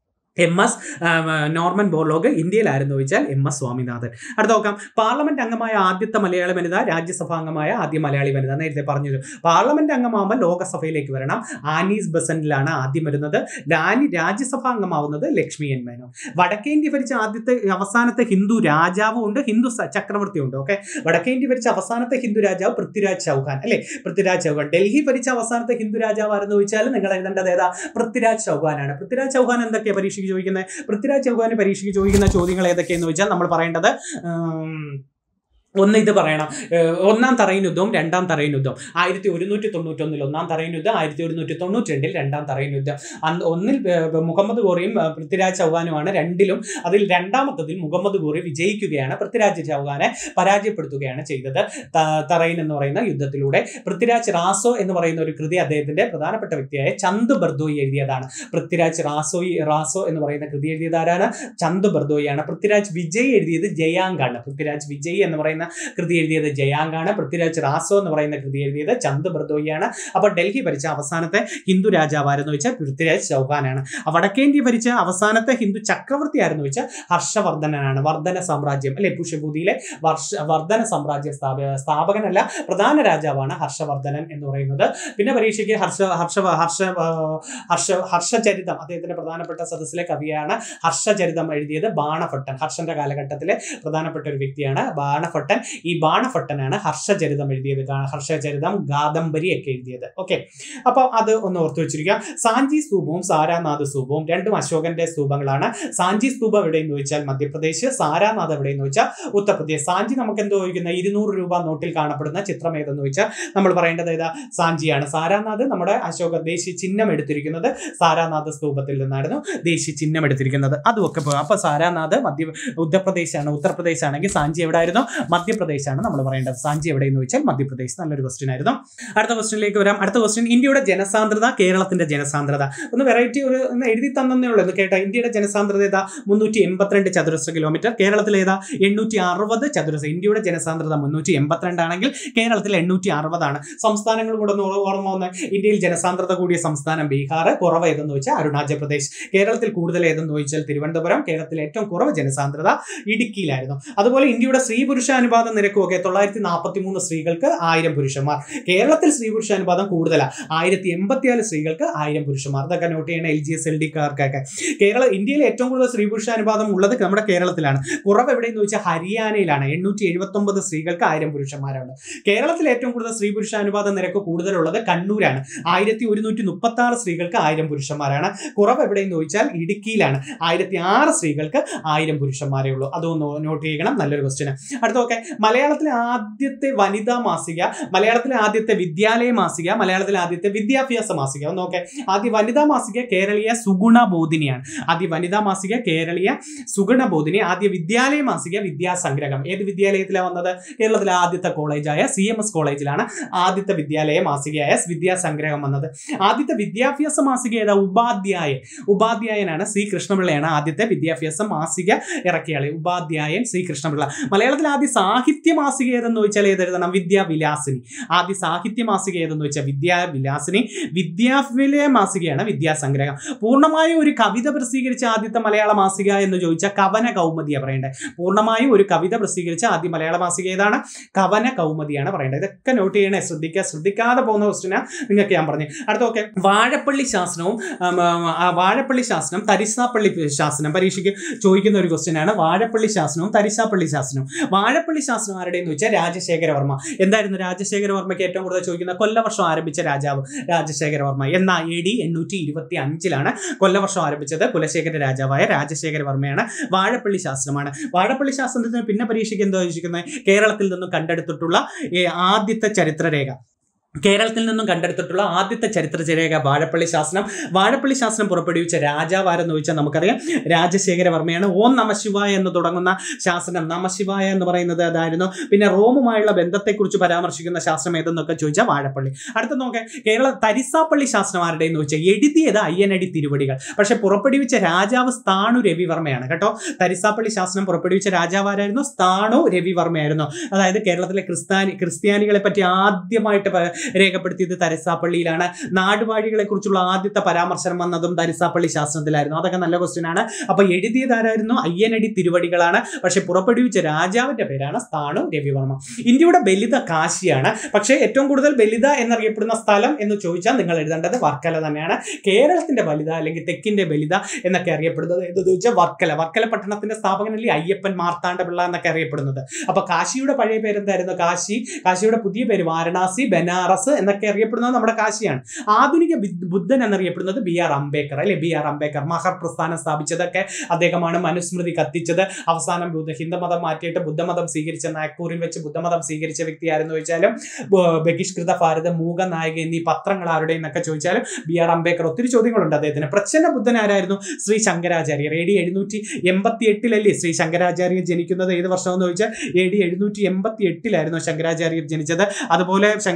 എം എസ് നോർമൻ ബോർലോഗ് ഇന്ത്യയിലായിരുന്നു ചോദിച്ചാൽ എം എസ് സ്വാമിനാഥൻ അടുത്ത നോക്കാം പാർലമെന്റ് അംഗമായ ആദ്യത്തെ മലയാളി വനിത രാജ്യസഭാ അംഗമായ ആദ്യ മലയാളി വനിത നേരത്തെ പറഞ്ഞത് പാർലമെന്റ് അംഗമാകുമ്പോൾ ലോകസഭയിലേക്ക് വരണം ആനീസ് ബസന്റിലാണ് ആദ്യം വരുന്നത് രാനി രാജ്യസഭാ അംഗമാവുന്നത് ലക്ഷ്മി എൻ മേനോൻ വടക്കേ ഇന്ത്യ ഭരിച്ച ആദ്യത്തെ അവസാനത്തെ ഹിന്ദു രാജാവും ഉണ്ട് ഹിന്ദു സ- ചക്രവർത്തിയും ഉണ്ട് ഓക്കെ വടക്കേ ഇന്ത്യ ഭരിച്ച അവസാനത്തെ ഹിന്ദു രാജാവ് പൃഥ്വിരാജ് ചൗഹാൻ അല്ലെ പൃഥ്വിരാജ് ചൗഹാൻ ഡൽഹി ഭരിച്ച അവസാനത്തെ ഹിന്ദു രാജാവ് ആരെന്ന് ചോദിച്ചാൽ നിങ്ങൾ എഴുതേണ്ടത് ഏതാ പൃഥ്വിരാജ് ചൗഹാനാണ് പൃഥ്വിരാജ് ചൗഹാൻ എന്തൊക്കെയാണ് പരീക്ഷയ്ക്ക് ചോദിക്കുന്നത് പൃഥ്വിരാജ് ചൗഹാന് പരീക്ഷയ്ക്ക് ചോദിക്കുന്ന ചോദ്യങ്ങൾ ഏതൊക്കെയെന്ന് വെച്ചാൽ നമ്മൾ പറയേണ്ടത് ഉം, ഒന്ന് ഇത് പറയണം ഏഹ് ഒന്നാം തറയിൻ യുദ്ധവും രണ്ടാം തറയിൻ യുദ്ധം ആയിരത്തി ഒരുന്നൂറ്റി തൊണ്ണൂറ്റൊന്നിൽ ഒന്നാം തറയിൻ യുദ്ധം ആയിരത്തി ഒരുന്നൂറ്റി തൊണ്ണൂറ്റി രണ്ടിൽ രണ്ടാം തറയിൻ യുദ്ധം അന്ന് ഒന്നിൽ ഏഹ് മുഹമ്മദ് ഗോറിയും ഏഹ് പൃഥ്വിരാജ് ചൗഹാനുമാണ് രണ്ടിലും അതിൽ രണ്ടാമത്തതിൽ മുഹമ്മദ് ഗോറി വിജയിക്കുകയാണ് പൃഥ്വിരാജ് ചൗഹാനെ പരാജയപ്പെടുത്തുകയാണ് ചെയ്തത് ത- തറയിൻ എന്ന് പറയുന്ന യുദ്ധത്തിലൂടെ പൃഥ്വിരാജ് റാസോ എന്ന് പറയുന്ന ഒരു കൃതി അദ്ദേഹത്തിന്റെ പ്രധാനപ്പെട്ട വ്യക്തിയായ ചന്ദ് ബർദോയി എഴുതിയതാണ് പൃഥ്വിരാജ് റാസോയി റാസോ എന്ന് പറയുന്ന കൃതി എഴുതിയത് ആരാണ് ചന്ദ് ബർദോയിയാണ് പൃഥ്വിരാജ് വിജയ് എഴുതിയത് ജയാങ്കാണ് പൃഥ്വിരാജ് വിജയ് എന്ന് പറയുന്ന പറയുന്ന കൃതി എഴുതിയത് ജയാങ്കാണ് പൃഥ്വിരാജ് റാസോ എന്ന് പറയുന്ന കൃതി എഴുതിയത് ചന്ദ് ബർദോയിയാണ് അപ്പോൾ ഡൽഹി ഭരിച്ച അവസാനത്തെ ഹിന്ദു രാജാവാരെന്ന് വെച്ചാൽ പൃഥ്വിരാജ് ചൗഹാനാണ് വടക്കേന്ത്യ ഭരിച്ച അവസാനത്തെ ഹിന്ദു ചക്രവർത്തി ആരെന്ന് വെച്ചാൽ ഹർഷവർദ്ധനനാണ് വർദ്ധന സാമ്രാജ്യം അല്ലെ പുഷ്യഭൂതിയിലെ വർഷ വർദ്ധന സാമ്രാജ്യ സ്ഥാപ സ്ഥാപകനല്ല പ്രധാന രാജാവാണ് ഹർഷവർദ്ധനൻ എന്ന് പറയുന്നത് പിന്നെ പരീക്ഷയ്ക്ക് ഹർഷ ഹർഷ ഹർഷ ആ, ഹർഷ ഹർഷചരിതം അദ്ദേഹത്തിന്റെ പ്രധാനപ്പെട്ട സദസ്സിലെ കവിയാണ് ഹർഷചരിതം എഴുതിയത് ബാണഭട്ടൻ ഹർഷന്റെ കാലഘട്ടത്തിലെ പ്രധാനപ്പെട്ട ഒരു വ്യക്തിയാണ് ബാണഭട്ടൻ ഈ ബാണഭട്ടനാണ് ഹർഷചരിതം എഴുതിയത് ഗാ- ഹർഷചരിതം ഗാദംബരി ഒക്കെ എഴുതിയത് ഓക്കെ അപ്പൊ അത് ഒന്ന് ഓർത്തു വെച്ചിരിക്കുക സാഞ്ചി സ്തൂപവും സാരാനാഥ് സ്തൂപവും രണ്ടും അശോകന്റെ സ്തൂപങ്ങളാണ് സാഞ്ചി സ്തൂപം എവിടെയെന്ന് ചോദിച്ചാൽ മധ്യപ്രദേശ് സാരാനാഥ് എവിടെയെന്ന് ചോദിച്ചാൽ ഉത്തർപ്രദേശ് സാഞ്ചി നമുക്ക് എന്തോ ചോദിക്കുന്ന ഇരുന്നൂറ് രൂപ നോട്ടിൽ കാണപ്പെടുന്ന ചിത്രം ഏതെന്ന് ചോദിച്ചാൽ നമ്മൾ പറയേണ്ടത് ഏതാ സാഞ്ചിയാണ് സാരാനാഥ് നമ്മുടെ അശോക ദേശീയ ചിഹ്നം എടുത്തിരിക്കുന്നത് സാരാനാഥ് സ്തൂപത്തിൽ നിന്നായിരുന്നു ദേശീയ ചിഹ്നം എടുത്തിരിക്കുന്നത് അതുമൊക്കെ പോകും അപ്പൊ സാരാനാഥ് മധ്യ ഉത്തർപ്രദേശാണ് ഉത്തർപ്രദേശ് ആണെങ്കിൽ സാഞ്ചി എവിടെയായിരുന്നു മധ്യപ്രദേശാണ് നമ്മൾ പറയേണ്ടത് സാഞ്ചി എവിടെയെന്ന് ചോദിച്ചാൽ മധ്യപ്രദേശ് നല്ലൊരു ക്വസ്റ്റ്യൻ ആയിരുന്നു അടുത്ത ക്വസ്റ്റ്യനിലേക്ക് വരാം അടുത്ത ക്വസ്റ്റ്യൻ ഇന്ത്യയുടെ ജനസാന്ദ്രത കേരളത്തിന്റെ ജനസാന്ദ്രത ഒന്ന് വെറൈറ്റി ഒരു ഒന്ന് എഴുതി തന്നേ ഉള്ളൂ എന്ന് കേട്ടോ ഇന്ത്യയുടെ ജനസാന്ദ്രത ഏതാ മുന്നൂറ്റി എൺപത്തിരണ്ട് ചതുരശ്ര കിലോമീറ്റർ കേരളത്തിൽ ഏതാ എണ്ണൂറ്റി അറുപത് ചതുരശ്ര ഇന്ത്യയുടെ ജനസാന്ദ്രത മുന്നൂറ്റി എൺപത്തിരണ്ട് ആണെങ്കിൽ കേരളത്തിൽ എണ്ണൂറ്റി അറുപതാണ് സംസ്ഥാനങ്ങൾ കൂടെ ഒന്ന് ഓ- ഓർമ്മ വന്ന് ഇന്ത്യയിൽ ജനസാന്ദ്രത കൂടിയ സംസ്ഥാനം ബീഹാർ കുറവ് ഏതെന്ന് വെച്ചാൽ അരുണാചൽ പ്രദേശ് കേരളത്തിൽ കൂടുതൽ ഏതെന്ന് ചോദിച്ചാൽ തിരുവനന്തപുരം കേരളത്തിൽ ഏറ്റവും കുറവ് ജനസാന്ദ്രത ഇടുക്കിയിലായിരുന്നു അതുപോലെ ഇന്ത്യയുടെ സ്ത്രീ പുരുഷ അനുപാത നിരക്കുമൊക്കെ തൊള്ളായിരത്തി നാൽപ്പത്തി മൂന്ന് സ്ത്രീകൾക്ക് ആയിരം പുരുഷന്മാർ കേരളത്തിൽ സ്ത്രീ പുരുഷ അനുപാതം കൂടുതലാണ് ആയിരത്തി എൺപത്തിനാല് സ്ത്രീകൾക്ക് ആയിരം പുരുഷന്മാർ ഇതൊക്കെ നോട്ട് ചെയ്യണ L G S L D കാർക്കൊക്കെ കേരള ഇന്ത്യയിൽ ഏറ്റവും കൂടുതൽ സ്ത്രീ പുരുഷ അനുപാതം ഉള്ളത് നമ്മുടെ കേരളത്തിലാണ് കുറവ് എവിടെയെന്ന് ചോദിച്ചാൽ ഹരിയാനയിലാണ് എണ്ണൂറ്റി എഴുപത്തി ഒമ്പത് സ്ത്രീകൾക്ക് ആയിരം പുരുഷന്മാരാണ് കേരളത്തിൽ ഏറ്റവും കൂടുതൽ സ്ത്രീ പുരുഷ അനുപാത നിരക്ക് കൂടുതലുള്ളത് കണ്ണൂരാണ് ആയിരത്തി ഒരുന്നൂറ്റി മുപ്പത്തി ആറ് സ്ത്രീകൾക്ക് ആയിരം പുരുഷന്മാരാണ് കുറവ് എവിടെയെന്ന് ചോദിച്ചാൽ ഇടുക്കിയിലാണ് ആയിരത്തി ആറ് സ്ത്രീകൾക്ക് ആയിരം പുരുഷന്മാരേ ഉള്ളൂ അതൊന്ന് നോട്ട് ചെയ്യണം നല്ലൊരു ക്വസ്റ്റ്യൻ അടുത്തൊക്കെ മലയാളത്തിലെ ആദ്യത്തെ വനിതാ മാസിക മലയാളത്തിലെ ആദ്യത്തെ വിദ്യാലയ മാസിക മലയാളത്തിലെ ആദ്യത്തെ വിദ്യാഭ്യാസ മാസിക ഒന്ന് നോക്കെ ആദ്യ വനിതാ മാസിക കേരളീയ സുഗുണ ബോധിനിയാണ് ആദ്യ വനിതാ മാസിക കേരളീയ സുഗുണ ബോധിനി ആദ്യ വിദ്യാലയ മാസിക വിദ്യാസംഗ്രഹം ഏത് വിദ്യാലയത്തിലാണ് വന്നത് കേരളത്തിലെ ആദ്യത്തെ കോളേജായ സി എം എസ് കോളേജിലാണ് ആദ്യത്തെ വിദ്യാലയ മാസികയായ വിദ്യാസംഗ്രഹം വന്നത് ആദ്യത്തെ വിദ്യാഭ്യാസ മാസിക ഏതാ ഉപാധ്യായൻ ഉപാധ്യായനാണ് സി കൃഷ്ണപിള്ളയാണ് ആദ്യത്തെ വിദ്യാഭ്യാസ മാസിക ഇറക്കിയാളെ ഉപാധ്യായൻ സി കൃഷ്ണപിള്ള മലയാളത്തിൽ ആദ്യ സാഹിത്യ മാസിക ഏതെന്ന് ചോദിച്ചാൽ ഏതെഴുതണം വിദ്യാവിലാസിനി ആദ്യ സാഹിത്യ മാസിക ഏതെന്ന് വെച്ചാൽ വിദ്യാവിലാസിനി വിദ്യാവിലയ മാസികയാണ് വിദ്യാസംഗ്രഹം പൂർണ്ണമായും ഒരു കവിത പ്രസിദ്ധീകരിച്ച ആദ്യത്തെ മലയാള മാസിക എന്ന് ചോദിച്ചാൽ കവന കൗമുദിയാണ് പറയേണ്ടത് പൂർണ്ണമായും ഒരു കവിത പ്രസിദ്ധീകരിച്ച ആദ്യ മലയാള മാസിക ഏതാണ് കവന കൗമുദിയാണ് പറയേണ്ടത് ഇതൊക്കെ നോട്ട് ചെയ്യണേ ശ്രദ്ധിക്കുക ശ്രദ്ധിക്കാതെ പോകുന്ന ക്വസ്റ്റിനാ നിങ്ങൾക്ക് ഞാൻ പറഞ്ഞു അടുത്ത ഓക്കെ വാഴപ്പള്ളി ശാസനവും ഉം, ഉം, ആ വാഴപ്പള്ളി ശാസനം തരിസാപ്പള്ളി ശാസനം പരീക്ഷയ്ക്ക് ചോദിക്കുന്ന ഒരു ക്വസ്റ്റ്യൻ ആണ് വാഴപ്പള്ളി ശാസനവും തരിസാപ്പള്ളി ശാസനവും വാഴപ്പള്ളി ശാസനം ആരുടെയെന്ന് വെച്ചാൽ രാജശേഖരവർമ്മ എന്തായിരുന്നു രാജശേഖരവർമ്മയ്ക്ക് ഏറ്റവും കൂടുതൽ ചോദിക്കുന്ന കൊല്ലവർഷം ആരംഭിച്ച രാജാവ് രാജശേഖരവർമ്മ എന്ന എ ഡി എണ്ണൂറ്റി ഇരുപത്തി അഞ്ചിലാണ് കൊല്ലവർഷം ആരംഭിച്ചത് കുലശേഖര രാജാവായ രാജശേഖരവർമ്മയാണ് വാഴപ്പള്ളി ശാസ്ത്രമാണ് വാഴപ്പള്ളി ശാസ്ത്രത്തിന് പിന്നെ പരീക്ഷയ്ക്ക് എന്താ ചോദിക്കുന്നത് കേരളത്തിൽ നിന്നും കണ്ടെടുത്തിട്ടുള്ള ഏ, ആദ്യത്തെ ചരിത്രരേഖ കേരളത്തിൽ നിന്നും കണ്ടെടുത്തിട്ടുള്ള ആദ്യത്തെ ചരിത്രരേഖ വാഴപ്പള്ളി ശാസനം വാഴപ്പള്ളി ശാസനം പുറപ്പെടുവിച്ച രാജാവാരെന്ന് ചോദിച്ചാൽ നമുക്കറിയാം രാജശേഖരവർമ്മയാണ് ഓം നമശിവായ എന്ന് തുടങ്ങുന്ന ശാസനം നമശിവായ എന്ന് പറയുന്നത് അതായിരുന്നു പിന്നെ റോമുമായുള്ള ബന്ധത്തെക്കുറിച്ച് പരാമർശിക്കുന്ന ശാസ്ത്രം ഏതെന്നൊക്കെ ചോദിച്ചാൽ വാഴപ്പള്ളി അടുത്ത നോക്കാം കേരള തരിസാപ്പള്ളി ശാസ്ത്രം ആരുടെ എന്ന് ചോദിച്ചാൽ എഴുതിയത് അയ്യനടി തിരുവടികൾ പക്ഷെ പുറപ്പെടുവിച്ച രാജാവ് സ്ഥാണു രവിവർമ്മയാണ് കേട്ടോ തരിസാപ്പള്ളി ശാസ്ത്രം പുറപ്പെടുവിച്ച രാജാവ് ആരായിരുന്നു സ്ഥാണു രവിവർമ്മയായിരുന്നു അതായത് കേരളത്തിലെ ക്രിസ്ത്യാനി ക്രിസ്ത്യാനികളെ പറ്റി ആദ്യമായിട്ട് പ- രേഖപ്പെടുത്തിയത് തരിസാപ്പള്ളിയിലാണ് നാടുവാഴികളെ കുറിച്ചുള്ള ആദ്യത്തെ പരാമർശനം വന്നതും തരിസാപ്പള്ളി ശാസ്ത്രത്തിലായിരുന്നു അതൊക്കെ നല്ല ക്വസ്റ്റ്യൻ ആണ് അപ്പൊ എഴുതിയത് ആരായിരുന്നു അയ്യനടി തിരുവടികളാണ് പക്ഷെ പുറപ്പെടുവിച്ച രാജാവിന്റെ പേരാണ് സ്ഥാണു രവിവർമ്മ ഇന്ത്യയുടെ ബലിത കാശിയാണ് പക്ഷേ ഏറ്റവും കൂടുതൽ ബലിത എന്നറിയപ്പെടുന്ന സ്ഥലം എന്ന് ചോദിച്ചാൽ നിങ്ങൾ എഴുതേണ്ടത് വർക്കല തന്നെയാണ് കേരളത്തിന്റെ ബലിത അല്ലെങ്കിൽ തെക്കിന്റെ ബലിത എന്നൊക്കെ അറിയപ്പെടുന്നത് ഏതെന്ന് ചോദിച്ചാൽ വർക്കല വർക്കല പട്ടണത്തിന്റെ സ്ഥാപകനല്ലേ അയ്യപ്പൻ മാർത്താണ്ഡ പിള്ള എന്നൊക്കെ അറിയപ്പെടുന്നത് അപ്പൊ കാശിയുടെ പഴയ പേരെന്തായിരുന്നു കാശി കാശിയുടെ പുതിയ പേര് വാരണാസി ബനാറസ് എന്നൊക്കെ അറിയപ്പെടുന്നത് നമ്മുടെ കാശിയാണ് ആധുനിക ബി- ബുദ്ധൻ എന്നറിയപ്പെടുന്നത് ബി ആർ അംബേദ്കർ അല്ലെ ബി ആർ അംബേദ്കർ മഹർ പ്രസ്ഥാനം സ്ഥാപിച്ചതൊക്കെ അദ്ദേഹമാണ് മനുസ്മൃതി കത്തിച്ചത് അവസാനം ബുദ്ധ ഹിന്ദുമതം മാറ്റിയിട്ട് ബുദ്ധമതം സ്വീകരിച്ച നാഗ്പൂരിൽ വെച്ച് ബുദ്ധമതം സ്വീകരിച്ച വ്യക്തി ആരെന്ന് ചോദിച്ചാലും ബ- ബഹിഷ്കൃത ഭാരത മൂക നായക എന്നീ പത്രങ്ങൾ ആരുടെ എന്നൊക്കെ ചോദിച്ചാലും ബി ആർ അംബേദ്കർ ഒത്തിരി ചോദ്യങ്ങളുണ്ട് അദ്ദേഹത്തിന് പ്രച്ഛന്ന ബുദ്ധൻ ആരായിരുന്നു ശ്രീ ശങ്കരാചാര്യർ എ ഡി എഴുന്നൂറ്റി എൺപത്തി എട്ടിലല്ലേ ശ്രീ ശങ്കരാചാര്യർ ജനിക്കുന്നത് ഏത് വർഷം എന്ന് ചോദിച്ചാൽ എ ഡി എഴുന്നൂറ്റി എൺപത്തി എട്ടിലായിരുന്നു ശങ്കരാചാര്യർ ജനിച്ചത് അതുപോലെ ശങ്കരാചാര്യർ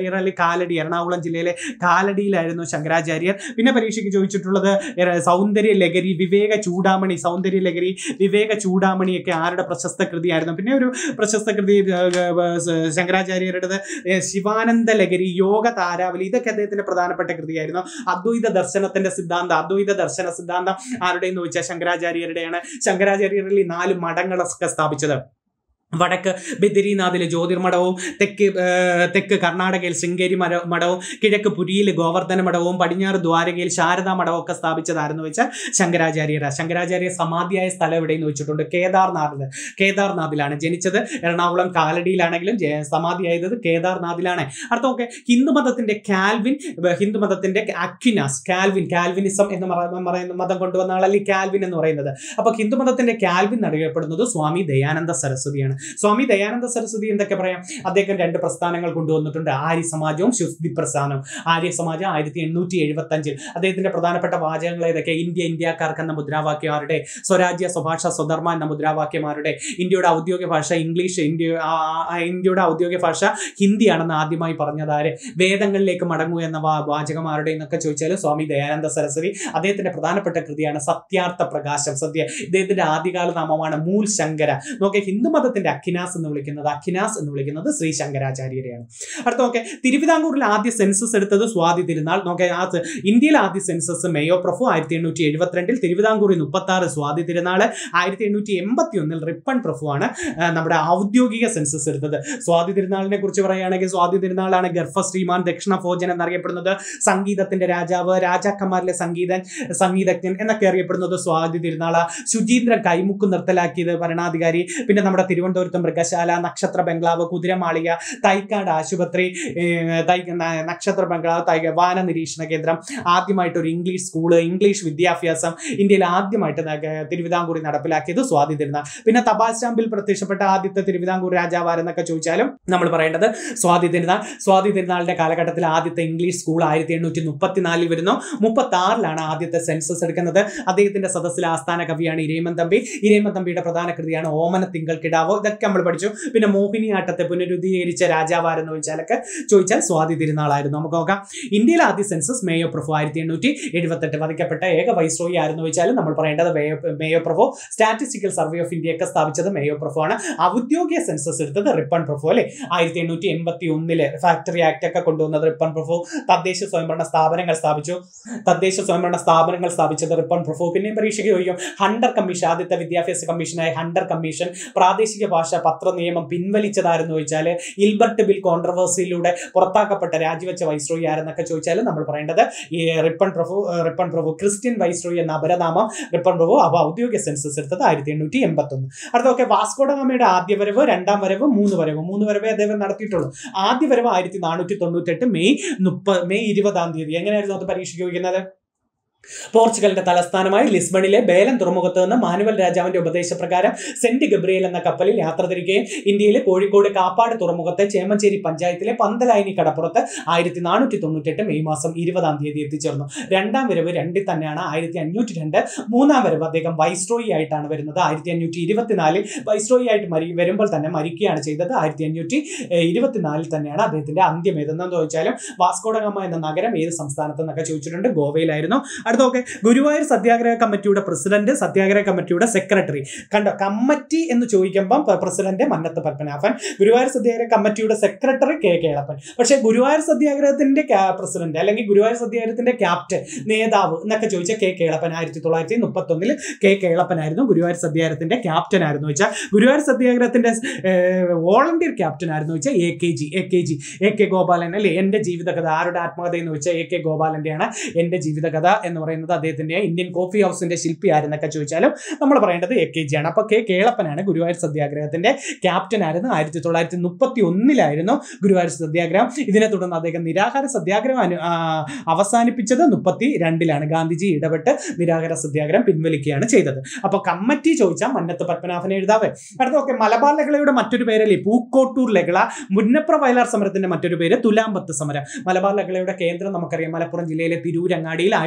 ശങ്കരാചാര്യർ അല്ലെങ്കിൽ കാലടി എറണാകുളം ജില്ലയിലെ കാലടിയിലായിരുന്നു ശങ്കരാചാര്യർ പിന്നെ പരീക്ഷയ്ക്ക് ചോദിച്ചിട്ടുള്ളത് എറ- സൗന്ദര്യ ലഹരി വിവേക ചൂടാമണി സൗന്ദര്യ ലഹരി വിവേക ചൂടാമണിയൊക്കെ ആരുടെ പ്രശസ്ത കൃതിയായിരുന്നു പിന്നെ ഒരു പ്രശസ്ത കൃതി ഏർ, ഏർ, സ- ശങ്കരാചാര്യരുടേത് ഏർ, ശിവാനന്ദ ലഹരി യോഗ താരാവലി ഇതൊക്കെ അദ്ദേഹത്തിന്റെ പ്രധാനപ്പെട്ട കൃതിയായിരുന്നു അദ്വൈത ദർശനത്തിന്റെ സിദ്ധാന്തം അദ്വൈത ദർശന സിദ്ധാന്തം ആരുടെയെന്ന് ചോദിച്ചാൽ ശങ്കരാചാര്യരുടെയാണ് ശങ്കരാചാര്യരിൽ ഈ നാല് മഠങ്ങളൊക്കെ സ്ഥാപിച്ചത് വടക്ക് ബദരീനാഥിലെ ജ്യോതിർമഠവും തെക്ക് ഏർ, തെക്ക് കർണാടകയിൽ ശൃംഗേരി മര മഠവും കിഴക്ക് പുരിയിൽ ഗോവർദ്ധന മഠവും പടിഞ്ഞാറ് ദ്വാരകയിൽ ശാരദാ മഠവും ഒക്കെ സ്ഥാപിച്ചതായിരുന്നു വെച്ചാൽ ശങ്കരാചാര്യര ശങ്കരാചാര്യ സമാധിയായ സ്ഥലം എവിടെയെന്ന് വെച്ചിട്ടുണ്ട് കേദാർനാഥിൽ കേദാർനാഥിലാണ് ജനിച്ചത് എറണാകുളം കാലടിയിലാണെങ്കിലും ജെ- സമാധിയായത് കേദാർനാഥിലാണ് അടുത്ത നോക്കെ ഹിന്ദുമതത്തിന്റെ കാൽവിൻ ഏർ, ഹിന്ദുമതത്തിന്റെ അക്വിനാസ് കാൽവിൻ കാൽവിനിസം എന്ന് പറ- പറയുന്ന മതം കൊണ്ടുവന്ന ആളല്ലേ കാൽവിൻ എന്ന് പറയുന്നത് അപ്പൊ ഹിന്ദുമതത്തിന്റെ കാൽവിൻ അറിയപ്പെടുന്നത് സ്വാമി ദയാനന്ദ സരസ്വതിയാണ് സ്വാമി ദയാനന്ദ സരസ്വതി എന്തൊക്കെ പറയാം അദ്ദേഹം രണ്ട് പ്രസ്ഥാനങ്ങൾ കൊണ്ടുവന്നിട്ടുണ്ട് ആര്യ സമാജവും ശുദ്ധി പ്രസ്ഥാനവും ആര്യ സമാജം ആയിരത്തി എണ്ണൂറ്റി എഴുപത്തി അഞ്ചിൽ അദ്ദേഹത്തിന്റെ പ്രധാനപ്പെട്ട വാചകങ്ങൾ ഏതൊക്കെ ഇന്ത്യ ഇന്ത്യക്കാർക്ക് എന്ന മുദ്രാവാക്യമാരുടെ സ്വരാജ്യ സ്വഭാഷ സ്വധർമ്മ എന്ന മുദ്രാവാക്യമാരുടെ ഇന്ത്യയുടെ ഔദ്യോഗിക ഭാഷ ഇംഗ്ലീഷ് ഇന്ത്യ ആ, ആ, ഇന്ത്യയുടെ ഔദ്യോഗിക ഭാഷ ഹിന്ദിയാണെന്ന് ആദ്യമായി പറഞ്ഞത് ആര് വേദങ്ങളിലേക്ക് മടങ്ങൂ എന്ന വാ- വാചകം ആരുടെ എന്നൊക്കെ ചോദിച്ചാൽ സ്വാമി ദയാനന്ദ സരസ്വതി അദ്ദേഹത്തിന്റെ പ്രധാനപ്പെട്ട കൃതിയാണ് സത്യാർത്ഥ പ്രകാശം സത്യ ഇദ്ദേഹത്തിന്റെ ആദ്യകാല നാമമാണ് മൂൽ ശങ്കര നോക്കെ ഹിന്ദുമതത്തിന്റെ അഖിനാസ് എന്ന് വിളിക്കുന്നത് അഖിനാസ് എന്ന് വിളിക്കുന്നത് ശ്രീ ശങ്കരാചാര്യരെയാണ് അടുത്ത നോക്കെ തിരുവിതാംകൂറിൽ ആദ്യ സെൻസസ് എടുത്തത് സ്വാതി തിരുനാൾ നോക്കെ ആ സ- ഇന്ത്യയിലെ ആദ്യ സെൻസസ് മേയോ പ്രഫു ആയിരത്തി എണ്ണൂറ്റി എഴുപത്തിരണ്ടിൽ തിരുവിതാംകൂറിൽ മുപ്പത്തി ആറ് സ്വാതി തിരുനാൾ ആയിരത്തി എണ്ണൂറ്റി എൺപത്തി ഒന്നിൽ റിപ്പൺ പ്രഫു ആണ് ആ, നമ്മുടെ ഔദ്യോഗിക സെൻസസ് എടുത്തത് സ്വാതി തിരുനാളിനെ കുറിച്ച് പറയുകയാണെങ്കിൽ സ്വാതി തിരുനാളാണ് ഗർഭ ശ്രീമാൻ ദക്ഷിണ ഭോജൻ എന്നറിയപ്പെടുന്നത് സംഗീതത്തിന്റെ രാജാവ് രാജാക്കന്മാരിലെ സംഗീതൻ സംഗീതജ്ഞൻ എന്നൊക്കെ അറിയപ്പെടുന്നത് സ്വാതി തിരുനാള ശുചീന്ദ്രൻ കൈമുക്ക് നിർത്തലാക്കിയത് ഭരണാധികാരി പിന്നെ നമ്മുടെ തിരുവനന്തപുരത്ത് മൃഗശാല നക്ഷത്ര ബംഗ്ലാവ് കുതിരമാളിക തൈക്കാട് ആശുപത്രി ഏർ, തൈ ന- നക്ഷത്ര ബംഗ്ലാവ് തൈ വാന നിരീക്ഷണ കേന്ദ്രം ആദ്യമായിട്ട് ഒരു ഇംഗ്ലീഷ് സ്കൂള് ഇംഗ്ലീഷ് വിദ്യാഭ്യാസം ഇന്ത്യയിൽ ആദ്യമായിട്ട് ന- തിരുവിതാംകൂറിൽ നടപ്പിലാക്കിയത് സ്വാതി തിരുനാൾ പിന്നെ തപാൽ സ്റ്റാമ്പിൽ പ്രത്യക്ഷപ്പെട്ട ആദ്യത്തെ തിരുവിതാംകൂർ രാജാവാരെന്നൊക്കെ ചോദിച്ചാലും നമ്മൾ പറയേണ്ടത് സ്വാതി തിരുനാൾ സ്വാതി തിരുനാളിന്റെ കാലഘട്ടത്തിൽ ആദ്യത്തെ ഇംഗ്ലീഷ് സ്കൂൾ ആയിരത്തി എണ്ണൂറ്റി മുപ്പത്തിനാലിൽ വരുന്നു മുപ്പത്തി ആറിലാണ് ആദ്യത്തെ സെൻസസ് എടുക്കുന്നത് അദ്ദേഹത്തിന്റെ സദസ്സിലെ ആസ്ഥാന കവിയാണ് ഇരേമൻ തമ്പി ഇരേമൻ തമ്പിയുടെ പ്രധാന കൃതിയാണ് ഓമന തിങ്കൾ കിടാവോ ഇതൊക്കെ നമ്മൾ പഠിച്ചു പിന്നെ മോഹിനിയാട്ടത്തെ പുനരുദ്ധീകരിച്ച രാജാവാരെന്ന് ചോദിച്ചാലൊക്കെ ചോദിച്ചാൽ സ്വാതി തിരുനാളായിരുന്നു നമുക്ക് നോക്കാം ഇന്ത്യയിലെ ആദ്യ സെൻസസ് മേയോ പ്രഭു ആയിരത്തി എണ്ണൂറ്റി എഴുപത്തെട്ട് വധിക്കപ്പെട്ട ഏക വൈസ്രോയി ആയിരുന്നു വെച്ചാൽ നമ്മൾ പറയേണ്ടത് മേയോ മേയോ പ്രഭു സ്റ്റാറ്റിസ്റ്റിക്കൽ സർവേ ഓഫ് ഇന്ത്യ ഒക്കെ സ്ഥാപിച്ചത് മേയോ പ്രഭു ആണ് ഔദ്യോഗിക സെൻസസ് എടുത്തത് റിപ്പൺ പ്രഭു അല്ലെ ആയിരത്തി എണ്ണൂറ്റി എൺപത്തി ഒന്നില് ഫാക്ടറി ആക്ട് ഒക്കെ കൊണ്ടുവന്നത് റിപ്പൺ പ്രഭു തദ്ദേശ സ്വയംഭരണ സ്ഥാപനങ്ങൾ സ്ഥാപിച്ചു തദ്ദേശ സ്വയംഭരണ സ്ഥാപനങ്ങൾ സ്ഥാപിച്ചത് റിപ്പൺ പ്രഭു പിന്നെ പരീക്ഷയ്ക്ക് ചോദിക്കും ഹണ്ടർ കമ്മീഷൻ ആദ്യത്തെ വിദ്യാഭ്യാസ കമ്മീഷനായ ഹണ്ടർ കമ്മീഷൻ പ്രാദേശിക ഭാഷ പത്ര നിയമം പിൻവലിച്ചതാരെന്ന് ചോദിച്ചാൽ ഇൽബർട്ട് ബിൽ കോൺട്രവേഴ്സിയിലൂടെ പുറത്താക്കപ്പെട്ട രാജിവെച്ച വൈസ്രോയി ആരെന്നൊക്കെ ചോദിച്ചാൽ നമ്മൾ പറയേണ്ടത് ഈ റിപ്പൺ പ്രഭു ഏഹ് റിപ്പൺ പ്രഭു ക്രിസ്ത്യൻ വൈസ്രോയി എന്ന അപരനാമം റിപ്പൺ പ്രഭു അവ ഔദ്യോഗിക സെൻസസ് എടുത്തത് ആയിരത്തി എണ്ണൂറ്റി എൺപത്തി ഒന്ന് അടുത്തൊക്കെ വാസ്കോഡഗാമയുടെ ആദ്യ വരവ് രണ്ടാം വരവ് മൂന്ന് വരവ് മൂന്ന് വരവേ അദ്ദേഹം നടത്തിയിട്ടുള്ളൂ ആദ്യ വരവ് ആയിരത്തി നാനൂറ്റി തൊണ്ണൂറ്റെട്ട് മെയ് മുപ്പത് മെയ് ഇരുപതാം തീയതി എങ്ങനെയായിരുന്നു അത് പരീക്ഷയ്ക്ക് ചോദിക്കുന്നത് പോർച്ചുഗലിന്റെ തലസ്ഥാനമായി ലിസ്ബണിലെ ബേലൻ തുറമുഖത്ത് നിന്ന് മാനുവൽ രാജാവിന്റെ ഉപദേശപ്രകാരം സെന്റ് ഗബ്രിയേൽ എന്ന കപ്പലിൽ യാത്ര തിരിക്കുകയും ഇന്ത്യയിലെ കോഴിക്കോട് കാപ്പാട് തുറമുഖത്തെ ചേമഞ്ചേരി പഞ്ചായത്തിലെ പന്തലായിനി കടപ്പുറത്ത് ആയിരത്തി നാനൂറ്റി തൊണ്ണൂറ്റെട്ട് മെയ് മാസം ഇരുപതാം തീയതി എത്തിച്ചേർന്നു രണ്ടാം വരവ് രണ്ടിൽ തന്നെയാണ് ആയിരത്തി അഞ്ഞൂറ്റി രണ്ട് മൂന്നാം വരവ് അദ്ദേഹം വൈസ്രോയി ആയിട്ടാണ് വരുന്നത് ആയിരത്തി അഞ്ഞൂറ്റി ഇരുപത്തിനാലിൽ വൈസ്രോയി ആയിട്ട് മരി വരുമ്പോൾ തന്നെ മരിക്കുകയാണ് ചെയ്തത് ആയിരത്തി അഞ്ഞൂറ്റി ഇരുപത്തിനാലിൽ തന്നെയാണ് അദ്ദേഹത്തിന്റെ അന്ത്യം ഏതെന്ന് ചോദിച്ചാലും വാസ്കോഡഗാമ എന്ന നഗരം ഏത് സംസ്ഥാനത്ത് നിന്നൊക്കെ ചോദിച്ചിട്ടുണ്ട് ഗോവയിലായിരുന്നു അടുത്തൊക്കെ ഗുരുവായൂർ സത്യാഗ്രഹ കമ്മിറ്റിയുടെ പ്രസിഡന്റ് സത്യാഗ്രഹ കമ്മിറ്റിയുടെ സെക്രട്ടറി കണ്ടോ കമ്മിറ്റി എന്ന് ചോദിക്കുമ്പോൾ പ്രസിഡന്റ് മന്നത്ത് പത്മനാഭൻ ഗുരുവായൂർ സത്യാഗ്രഹ കമ്മിറ്റിയുടെ സെക്രട്ടറി കെ കേളപ്പൻ പക്ഷേ ഗുരുവായൂർ സത്യാഗ്രഹത്തിന്റെ പ്രസിഡന്റ് അല്ലെങ്കിൽ ഗുരുവായൂർ സത്യാഗ്രഹത്തിന്റെ ക്യാപ്റ്റൻ നേതാവ് എന്നൊക്കെ ചോദിച്ച കെ കേളപ്പൻ ആയിരത്തി തൊള്ളായിരത്തി മുപ്പത്തി ഒന്നിൽ കെ കേളപ്പനായിരുന്നു ഗുരുവായൂർ സത്യാഗ്രഹത്തിന്റെ ക്യാപ്റ്റൻ ആയിരുന്നു വെച്ചാൽ ഗുരുവായൂർ സത്യാഗ്രഹത്തിന്റെ വോളണ്ടിയർ ക്യാപ്റ്റൻ ആയിരുന്നു വെച്ചാൽ A K G A K G A K Gopalan അല്ലെ എന്റെ ജീവിതകഥ ആരുടെ ആത്മകഥ എന്ന് വെച്ചാൽ എ കെ ഗോപാലന്റെയാണ് എന്റെ ജീവിതകഥ എന്ന് പറയുന്നത് അദ്ദേഹത്തിന്റെ ഇന്ത്യൻ കോഫി ഹൗസിന്റെ ശില്പി ആരെന്നൊക്കെ ചോദിച്ചാലും നമ്മൾ പറയേണ്ടത് എ കെ ജി ആണ് അപ്പൊ കെ കേളപ്പനാണ് ഗുരുവായൂർ സത്യാഗ്രഹത്തിന്റെ ക്യാപ്റ്റൻ ആയിരുന്നു ആയിരത്തി തൊള്ളായിരത്തി മുപ്പത്തി ഒന്നിലായിരുന്നു ഗുരുവായൂർ സത്യാഗ്രഹം ഇതിനെ തുടർന്ന് അദ്ദേഹം നിരാഹാര സത്യാഗ്രഹം അനു- ആ, അവസാനിപ്പിച്ചത് മുപ്പത്തി രണ്ടിലാണ് ഗാന്ധിജി ഇടപെട്ട് നിരാഹാര സത്യാഗ്രഹം പിൻവലിക്കുകയാണ് ചെയ്തത് അപ്പൊ കമ്മിറ്റി ചോദിച്ചാൽ മന്നത്ത് പത്മനാഭനെ എഴുതാവേ അടുത്തൊക്കെ മലബാർ ലഹളയുടെ മറ്റൊരു പേരല്ലേ പൂക്കോട്ടൂർ ലഹള മുന്നപ്ര വയലാർ സമരത്തിന്റെ മറ്റൊരു പേര് തുലാമ്പത്ത് സമരം മലബാർ ലഹളയുടെ കേന്ദ്രം നമുക്കറിയാം മലപ്പുറം ജില്ലയിലെ തിരൂരങ്ങാടിയിൽ ആയിരത്തി തൊള്ളായിരത്തി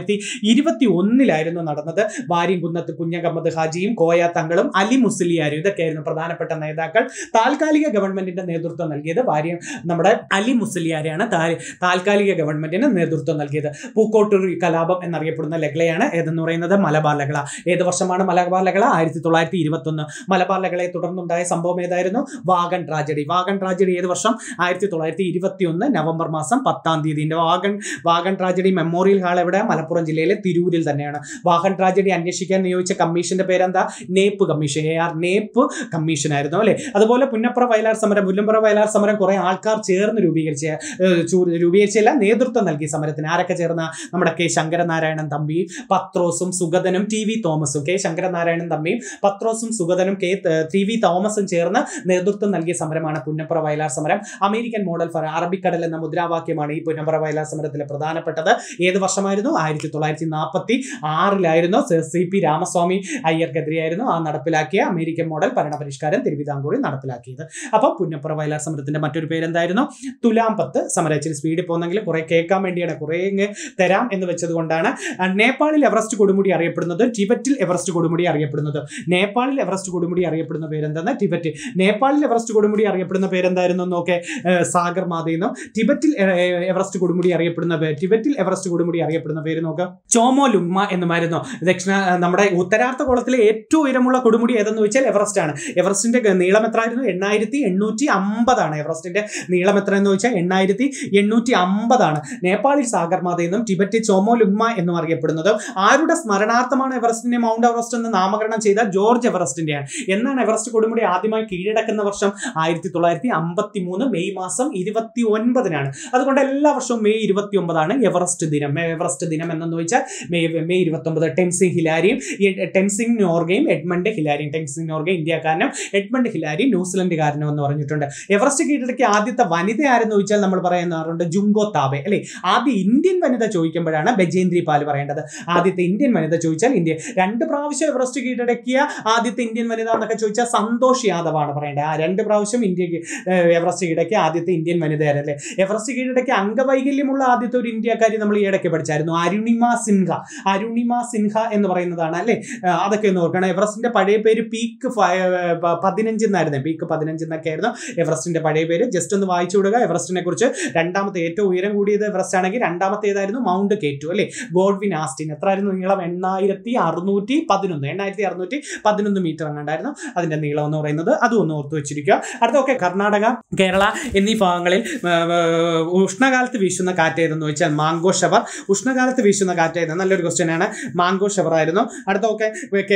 തൊള്ളായിരത്തി ഇരുപത്തി ഒന്നിലായിരുന്നു നടന്നത് വാര്യംകുന്നത്ത് കുഞ്ഞകമ്മദ് ഹാജിയും കോയ തങ്ങളും അലി മുസ്ലിയാരും ഇതൊക്കെയായിരുന്നു പ്രധാനപ്പെട്ട നേതാക്കൾ താൽക്കാലിക ഗവൺമെന്റിന്റെ നേതൃത്വം നൽകിയത് വാര്യം നമ്മുടെ അലി മുസ്ലിയാരെയാണ് താ- താൽക്കാലിക ഗവൺമെന്റിന് നേതൃത്വം നൽകിയത് പൂക്കോട്ടൂർ കലാപം എന്നറിയപ്പെടുന്ന ലഹളയാണ് ഏതെന്ന് പറയുന്നത് മലബാർ ലഹള ഏത് വർഷമാണ് മലബാർ ലഹള ആയിരത്തി തൊള്ളായിരത്തി ഇരുപത്തി ഒന്ന് മലബാർ ലഹളയെ തുടർന്നുണ്ടായ സംഭവം ഏതായിരുന്നു വാഗൺ ട്രാജഡി വാഗൺ ട്രാജഡി ഏത് വർഷം ആയിരത്തി തൊള്ളായിരത്തി ഇരുപത്തി ഒന്ന് നവംബർ മാസം പത്താം തീയതി wagon wagon tragedy memorial hall എവിടെ മലപ്പുറം ജില്ലയിലെ തിരൂരിൽ തന്നെയാണ് വാഗൺ ട്രാജഡി അന്വേഷിക്കാൻ നിയോഗിച്ച കമ്മീഷന്റെ പേരെന്താ Knapp commission A R Knapp commission ആയിരുന്നു അല്ലെ അതുപോലെ പുന്നപ്ര വയലാർ സമരം പുന്നപ്ര വയലാർ സമരം കുറെ ആൾക്കാർ ചേർന്ന് രൂപീകരിച്ച ഏഹ്, ചൂ- രൂപീകരിച്ചല്ല നേതൃത്വം നൽകി സമരത്തിന് ആരൊക്കെ ചേർന്ന നമ്മുടെ കെ ശങ്കരനാരായണൻ തമ്പിയും പത്രോസും സുഗതനും ടി വി തോമസും കെ ശങ്കരനാരായണൻ തമ്പിയും പത്രോസും സുഗതനും കെ ത- ടി വി തോമസും ചേർന്ന് നേതൃത്വം നൽകിയ സമരമാണ് പുന്നപ്ര വയലാർ സമരം അമേരിക്കൻ മോഡൽ ഫർ അറബിക്കടൽ എന്ന മുദ്രാവാക്യമാണ് ഈ പുന്നപ്ര വയലാർ സമരത്തിലെ പ്രധാനപ്പെട്ടത് ഏത് വർഷമായിരുന്നു ആയിരത്തി തൊള്ളായിരത്തി നാൽപ്പത്തി ആറിലായിരുന്നു സി പി രാമസ്വാമി അയ്യർക്കെതിരെയായിരുന്നു ആ നടപ്പിലാക്കിയ അമേരിക്കൻ മോഡൽ ഭരണപരിഷ്കാരം തിരുവിതാംകൂറിൽ നടപ്പിലാക്കിയത് അപ്പോൾ പുന്നപ്ര വയലാർ സമരത്തിന്റെ മറ്റൊരു പേരെന്തായിരുന്നു തുലാം പത്ത് സമരം ഇച്ചിരി സ്പീഡിൽ പോകുന്നെങ്കിൽ കുറെ കേൾക്കാൻ വേണ്ടിയാണ് കുറെ ഇങ്ങ് തരാം എന്ന് വെച്ചത് കൊണ്ടാണ് ആ, നേപ്പാളിൽ എവറസ്റ്റ് കൊടുമുടി അറിയപ്പെടുന്നത് ടിബറ്റിൽ എവറസ്റ്റ് കൊടുമുടി അറിയപ്പെടുന്നത് നേപ്പാളിൽ എവറസ്റ്റ് കൊടുമുടി അറിയപ്പെടുന്ന പേരെന്താണ് ടിബറ്റ് നേപ്പാളിൽ എവറസ്റ്റ് കൊടുമുടി അറിയപ്പെടുന്ന പേരെന്തായിരുന്നു നോക്കെ സാഗർ മാതയെന്നോ ടിബറ്റിൽ എ- എ- എവറസ്റ്റ് കൊടുമുടി അറിയപ്പെടുന്ന പേര് ടിബറ്റിൽ എവറസ്റ്റ് കൊടുമുടി അറിയപ്പെടുന്ന പേര് നോക്കുക ചോമോ ലുങ്മ എന്നുമായിരുന്നു ദക്ഷിണ നമ്മുടെ ഉത്തരാർത്ഥ ഗോളത്തിലെ ഏറ്റവും ഉയരമുള്ള കൊടുമുടി ഏതെന്ന് വെച്ചാൽ എവറസ്റ്റ് ആണ് എവറസ്റ്റിന്റെ ഗ- നീളം എത്രയായിരുന്നു എണ്ണായിരത്തി എണ്ണൂറ്റി അമ്പതാണ് എവറസ്റ്റിന്റെ നീളം എത്ര എന്ന് വെച്ചാൽ എണ്ണായിരത്തി എണ്ണൂറ്റി അമ്പതാണ് നേപ്പാളിൽ സാഗർമാത എന്നും ടിബറ്റ് ചോമോ ലുങ്മ എന്നും അറിയപ്പെടുന്നത് ആരുടെ സ്മരണാർത്ഥമാണ് എവറസ്റ്റിനെ മൗണ്ട് എവറസ്റ്റ് എന്ന് നാമകരണം ചെയ്ത ജോർജ് എവറസ്റ്റിന്റെയാണ് എന്നാണ് എവറസ്റ്റ് കൊടുമുടി ആദ്യമായി കീഴടക്കുന്ന വർഷം ആയിരത്തി തൊള്ളായിരത്തി അമ്പത്തി മൂന്ന് മെയ് മാസം ഇരുപത്തി ഒൻപതിനാണ് അതുകൊണ്ട് എല്ലാ വർഷവും മെയ് ഇരുപത്തി ഒമ്പതാണ് എവറസ്റ്റ് ദിനം എവറസ്റ്റ് ദിനം എന്നെന്ന് വെച്ചാൽ മെയ് മെയ് ഇരുപത്തി ഒമ്പത് ടെൻസിംഗ് ഹിലാരിയും ഈ ടെൻസിംഗ് നോർഗയും എഡ്മണ്ട് ഹിലാരിയും ടെൻസിംഗ് നോർഗ ഇന്ത്യക്കാരനും എഡ്മണ്ട് ഹിലാരി ന്യൂസിലൻഡുകാരനും എന്ന് പറഞ്ഞിട്ടുണ്ട് എവറസ്റ്റ് കീഴടക്കിയ ആദ്യത്തെ വനിത ആരെന്ന് ചോദിച്ചാൽ നമ്മൾ പറയാറുണ്ട് ജുങ്കോ താബെ അല്ലെ ആദ്യ ഇന്ത്യൻ വനിത ചോദിക്കുമ്പോഴാണ് ബജേന്ദ്രി പാൽ പറയേണ്ടത് ആദ്യത്തെ ഇന്ത്യൻ വനിത ചോദിച്ചാൽ ഇന്ത്യ രണ്ട് പ്രാവശ്യം എവറസ്റ്റ് കീഴടക്കിയ ആദ്യത്തെ ഇന്ത്യൻ വനിത എന്നൊക്കെ ചോദിച്ചാൽ സന്തോഷ് യാദവ് ആണ് പറയേണ്ടത് ആ രണ്ട് പ്രാവശ്യം ഇന്ത്യക്ക് ഏഹ്, എവറസ്റ്റ് കീഴടക്കിയ ആദ്യത്തെ ഇന്ത്യൻ വനിതയാണല്ലേ എവറസ്റ്റ് കീഴടക്കിയ അംഗവൈകല്യമുള്ള ആദ്യത്തെ ഒരു ഇന്ത്യക്കാരി നമ്മൾ ഈ ഇടയ്ക്ക് പഠിച്ചായിരുന്നു അരുണിമ സിൻഹ അരുണിമ സിൻഹ എന്ന് പറയുന്നതാണ് അല്ലേ ആ, അതൊക്കെ ഒന്ന് ഓർക്കണം എവറസ്റ്റിന്റെ പഴയ പേര് പീക്ക് പതിനഞ്ച് എന്നായിരുന്നു പീക്ക് പതിനഞ്ച് എന്നൊക്കെ ആയിരുന്നു എവറസ്റ്റിന്റെ പഴയ പേര് ജസ്റ്റ് ഒന്ന് വായിച്ചു വിടുക എവറസ്റ്റിനെ കുറിച്ച് രണ്ടാമത്തെ ഏറ്റവും ഉയരം കൂടിയത് എവറസ്റ്റ് ആണെങ്കിൽ രണ്ടാമത്തെ ഏതായിരുന്നു മൗണ്ട് കേറ്റു അല്ലേ ഗോഡ്വിൻ ആസ്റ്റിൻ എത്രയായിരുന്നു നീളം എണ്ണായിരത്തി അറുന്നൂറ്റി പതിനൊന്ന് എണ്ണായിരത്തി അറുന്നൂറ്റി പതിനൊന്ന് മീറ്റർ എങ്ങാണ്ടായിരുന്നു അതിന്റെ നീളം എന്ന് പറയുന്നത് അതും ഒന്ന് ഓർത്ത് വെച്ചിരിക്കുക അടുത്തൊക്കെ കർണാടക കേരള എന്നീ ഭാഗങ്ങളിൽ ആ, ആ, ഉഷ്ണകാലത്ത് വീശുന്ന കാറ്റ് ഏതെന്ന് വെച്ചാൽ മാംഗോ ഷവർ ഉഷ്ണകാലത്ത് വീശുന്ന കാറ്റ് ഏത് നല്ലൊരു ക്വസ്റ്റ്യൻ ആണ് മാംഗോ ഷവർ ആയിരുന്നു അടുത്തൊക്കെ കേ-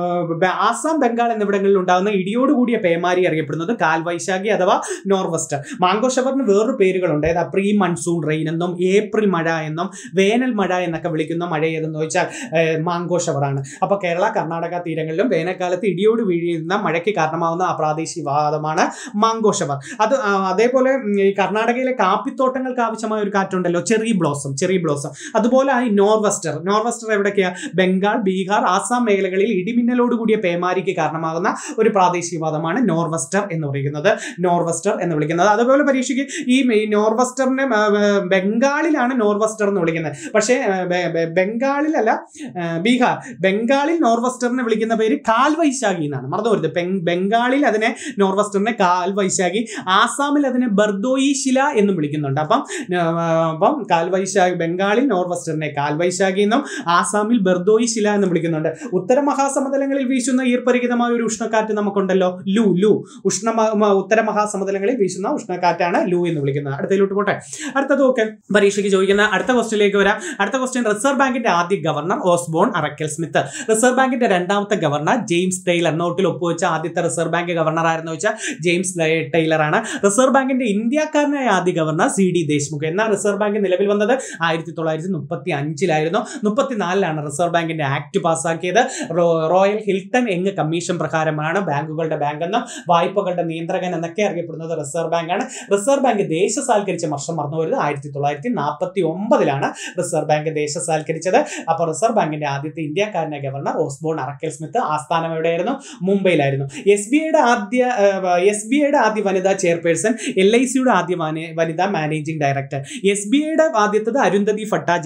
ബ- ആസാം ബംഗാൾ എന്നിവിടങ്ങളിൽ ഉണ്ടാകുന്ന ഇടിയോട് കൂടിയ പേമാരി അറിയപ്പെടുന്നത് കാൽവൈശാഖി അഥവാ നോർവെസ്റ്റർ മാംഗോ ഷവറിന് വേറൊരു പേരുകളുണ്ട് ഏതാ പ്രീ മൺസൂൺ റെയിൻ എന്നും ഏപ്രിൽ മഴ എന്നും വേനൽ മഴ എന്നൊക്കെ വിളിക്കുന്ന മഴ ഏതെന്ന് ചോദിച്ചാൽ ഏഹ്, മാംഗോ ഷവറാണ് അപ്പോൾ കേരള കർണാടക തീരങ്ങളിലും വേനൽക്കാലത്ത് ഇടിയോട് വീഴുന്ന മഴയ്ക്ക് കാരണമാകുന്ന ആ പ്രാദേശിക വാദമാണ് മാംഗോ ഷവർ അത് ആ, അതേപോലെ ഉം, ഈ കർണാടകയിലെ കാപ്പിത്തോട്ടങ്ങൾക്ക് ആവശ്യമായ ഒരു കാറ്റുണ്ടല്ലോ ചെറി ബ്ലോസം ചെറി ബ്ലോസം അതുപോലെ ഈ നോർവെസ്റ്റർ നോർവെസ്റ്റർ എവിടേക്കാ ബംഗാൾ ബീഹാർ ആസാം മേഖലകളിൽ ഇടിമിന്നലോട് കൂടിയ പേമാരിക്ക് കാരണമാകുന്ന ഒരു പ്രാദേശികവാദമാണ് നോർവെസ്റ്റർ എന്ന് വിളിക്കുന്നത് നോർവെസ്റ്റർ എന്ന് വിളിക്കുന്നത് അതുപോലെ പരീക്ഷയ്ക്ക് ഈ ഈ നോർവെസ്റ്ററിനെ ആ, ആ, ബംഗാളിലാണ് നോർവെസ്റ്റർ എന്ന് വിളിക്കുന്നത് പക്ഷേ ആ, ബെ- ബെ- ബംഗാളിലല്ല ആ, ബീഹാർ ബംഗാളിൽ നോർവെസ്റ്ററിനെ വിളിക്കുന്ന പേര് കാൽവൈശാഖി എന്നാണ് മറന്നു വരുന്നത് ബെങ്- ബംഗാളിൽ അതിനെ നോർവെസ്റ്ററിനെ കാൽവൈശാഖി ആസാമിൽ അതിനെ ബർദോയി ശില എന്നും വിളിക്കുന്നുണ്ട് അപ്പം ആ, അപ്പം കാൽവൈശാഖി ബംഗാളിൽ നോർവെസ്റ്ററിനെ കാൽവൈശാഖി എന്നും ആസാമിൽ ബർദോയി ശില എന്നും വിളിക്കുന്നുണ്ട് ഉത്തര മഹാസമതലങ്ങളിൽ വീശുന്ന ഈർപ്പരിഹിതമായ ഒരു ഉഷ്ണക്കാറ്റ് നമുക്കുണ്ടല്ലോ ലു ലു ഉഷ്ണ മ- മ- ഉത്തര മഹാസമതലങ്ങളിൽ വീശുന്ന ഉഷ്ണക്കാറ്റാണ് ലു എന്ന് വിളിക്കുന്നത് അടുത്തതിലോട്ട് പോട്ടെ അടുത്തത് ഓക്കെ പരീക്ഷയ്ക്ക് ചോദിക്കുന്ന അടുത്ത ക്വസ്റ്റിലേക്ക് വരാം അടുത്ത ക്വസ്റ്റ്യൻ റിസർവ് ബാങ്കിന്റെ ആദ്യ governor Osborne Arkell Smith reserve ബാങ്കിന്റെ രണ്ടാമത്തെ ഗവർണർ ജെയിംസ് ടൈലർ നോട്ടിൽ ഒപ്പുവെച്ച ആദ്യത്തെ റിസർവ് ബാങ്ക് ഗവർണർ ആരെന്ന് വെച്ചാൽ ജെയിംസ് ലേ- ടൈലർ ആണ് റിസർവ് ബാങ്കിന്റെ ഇന്ത്യക്കാരനായ ആദ്യ ഗവർണർ സി ഡി ദേശ്മുഖ് എന്നാൽ റിസർവ് ബാങ്ക് നിലവിൽ വന്നത് ആയിരത്തി തൊള്ളായിരത്തി മുപ്പത്തി അഞ്ചിലായിരുന്നു മുപ്പത്തിനാലിലാണ് റിസർവ് ബാങ്കിന്റെ ആക്ട് പാസ്സാക്കിയത് റോ- റോയൽ ഹിൽട്ടൺ എങ് കമ്മീഷൻ പ്രകാരമാണ് ബാങ്കുകളുടെ ബാങ്ക് എന്നും വായ്പകളുടെ നിയന്ത്രകൻ എന്നൊക്കെ അറിയപ്പെടുന്നത് റിസർവ് ബാങ്കാണ് റിസർവ് ബാങ്ക് ദേശസാൽക്കരിച്ച വർഷം മറന്നു വരുന്നത് ആയിരത്തി തൊള്ളായിരത്തി നാൽപ്പത്തി ഒമ്പതിലാണ് റിസർവ് ബാങ്ക് ദേശസാൽക്കരിച്ചത് അപ്പോൾ റിസർവ് ബാങ്കിന്റെ ആദ്യത്തെ ഇന്ത്യക്കാരനായ ഗവർണർ ഓസ്ബോൺ അറക്കൽ സ്മിത്ത് ആസ്ഥാനം എവിടെയായിരുന്നു മുംബൈയിലായിരുന്നു എസ് ബി ഐയുടെ ആദ്യ എസ് ബി ഐയുടെ ആദ്യ വനിതാ ചെയർപേഴ്സൺ എൽ ഐ സിയുടെ ആദ്യ വനി- വനിതാ മാനേജിംഗ് ഡയറക്ടർ എസ് ബി ഐയുടെ ആദ്യത്തത് അരുന്ധതി ഭട്ടാചാര്യയും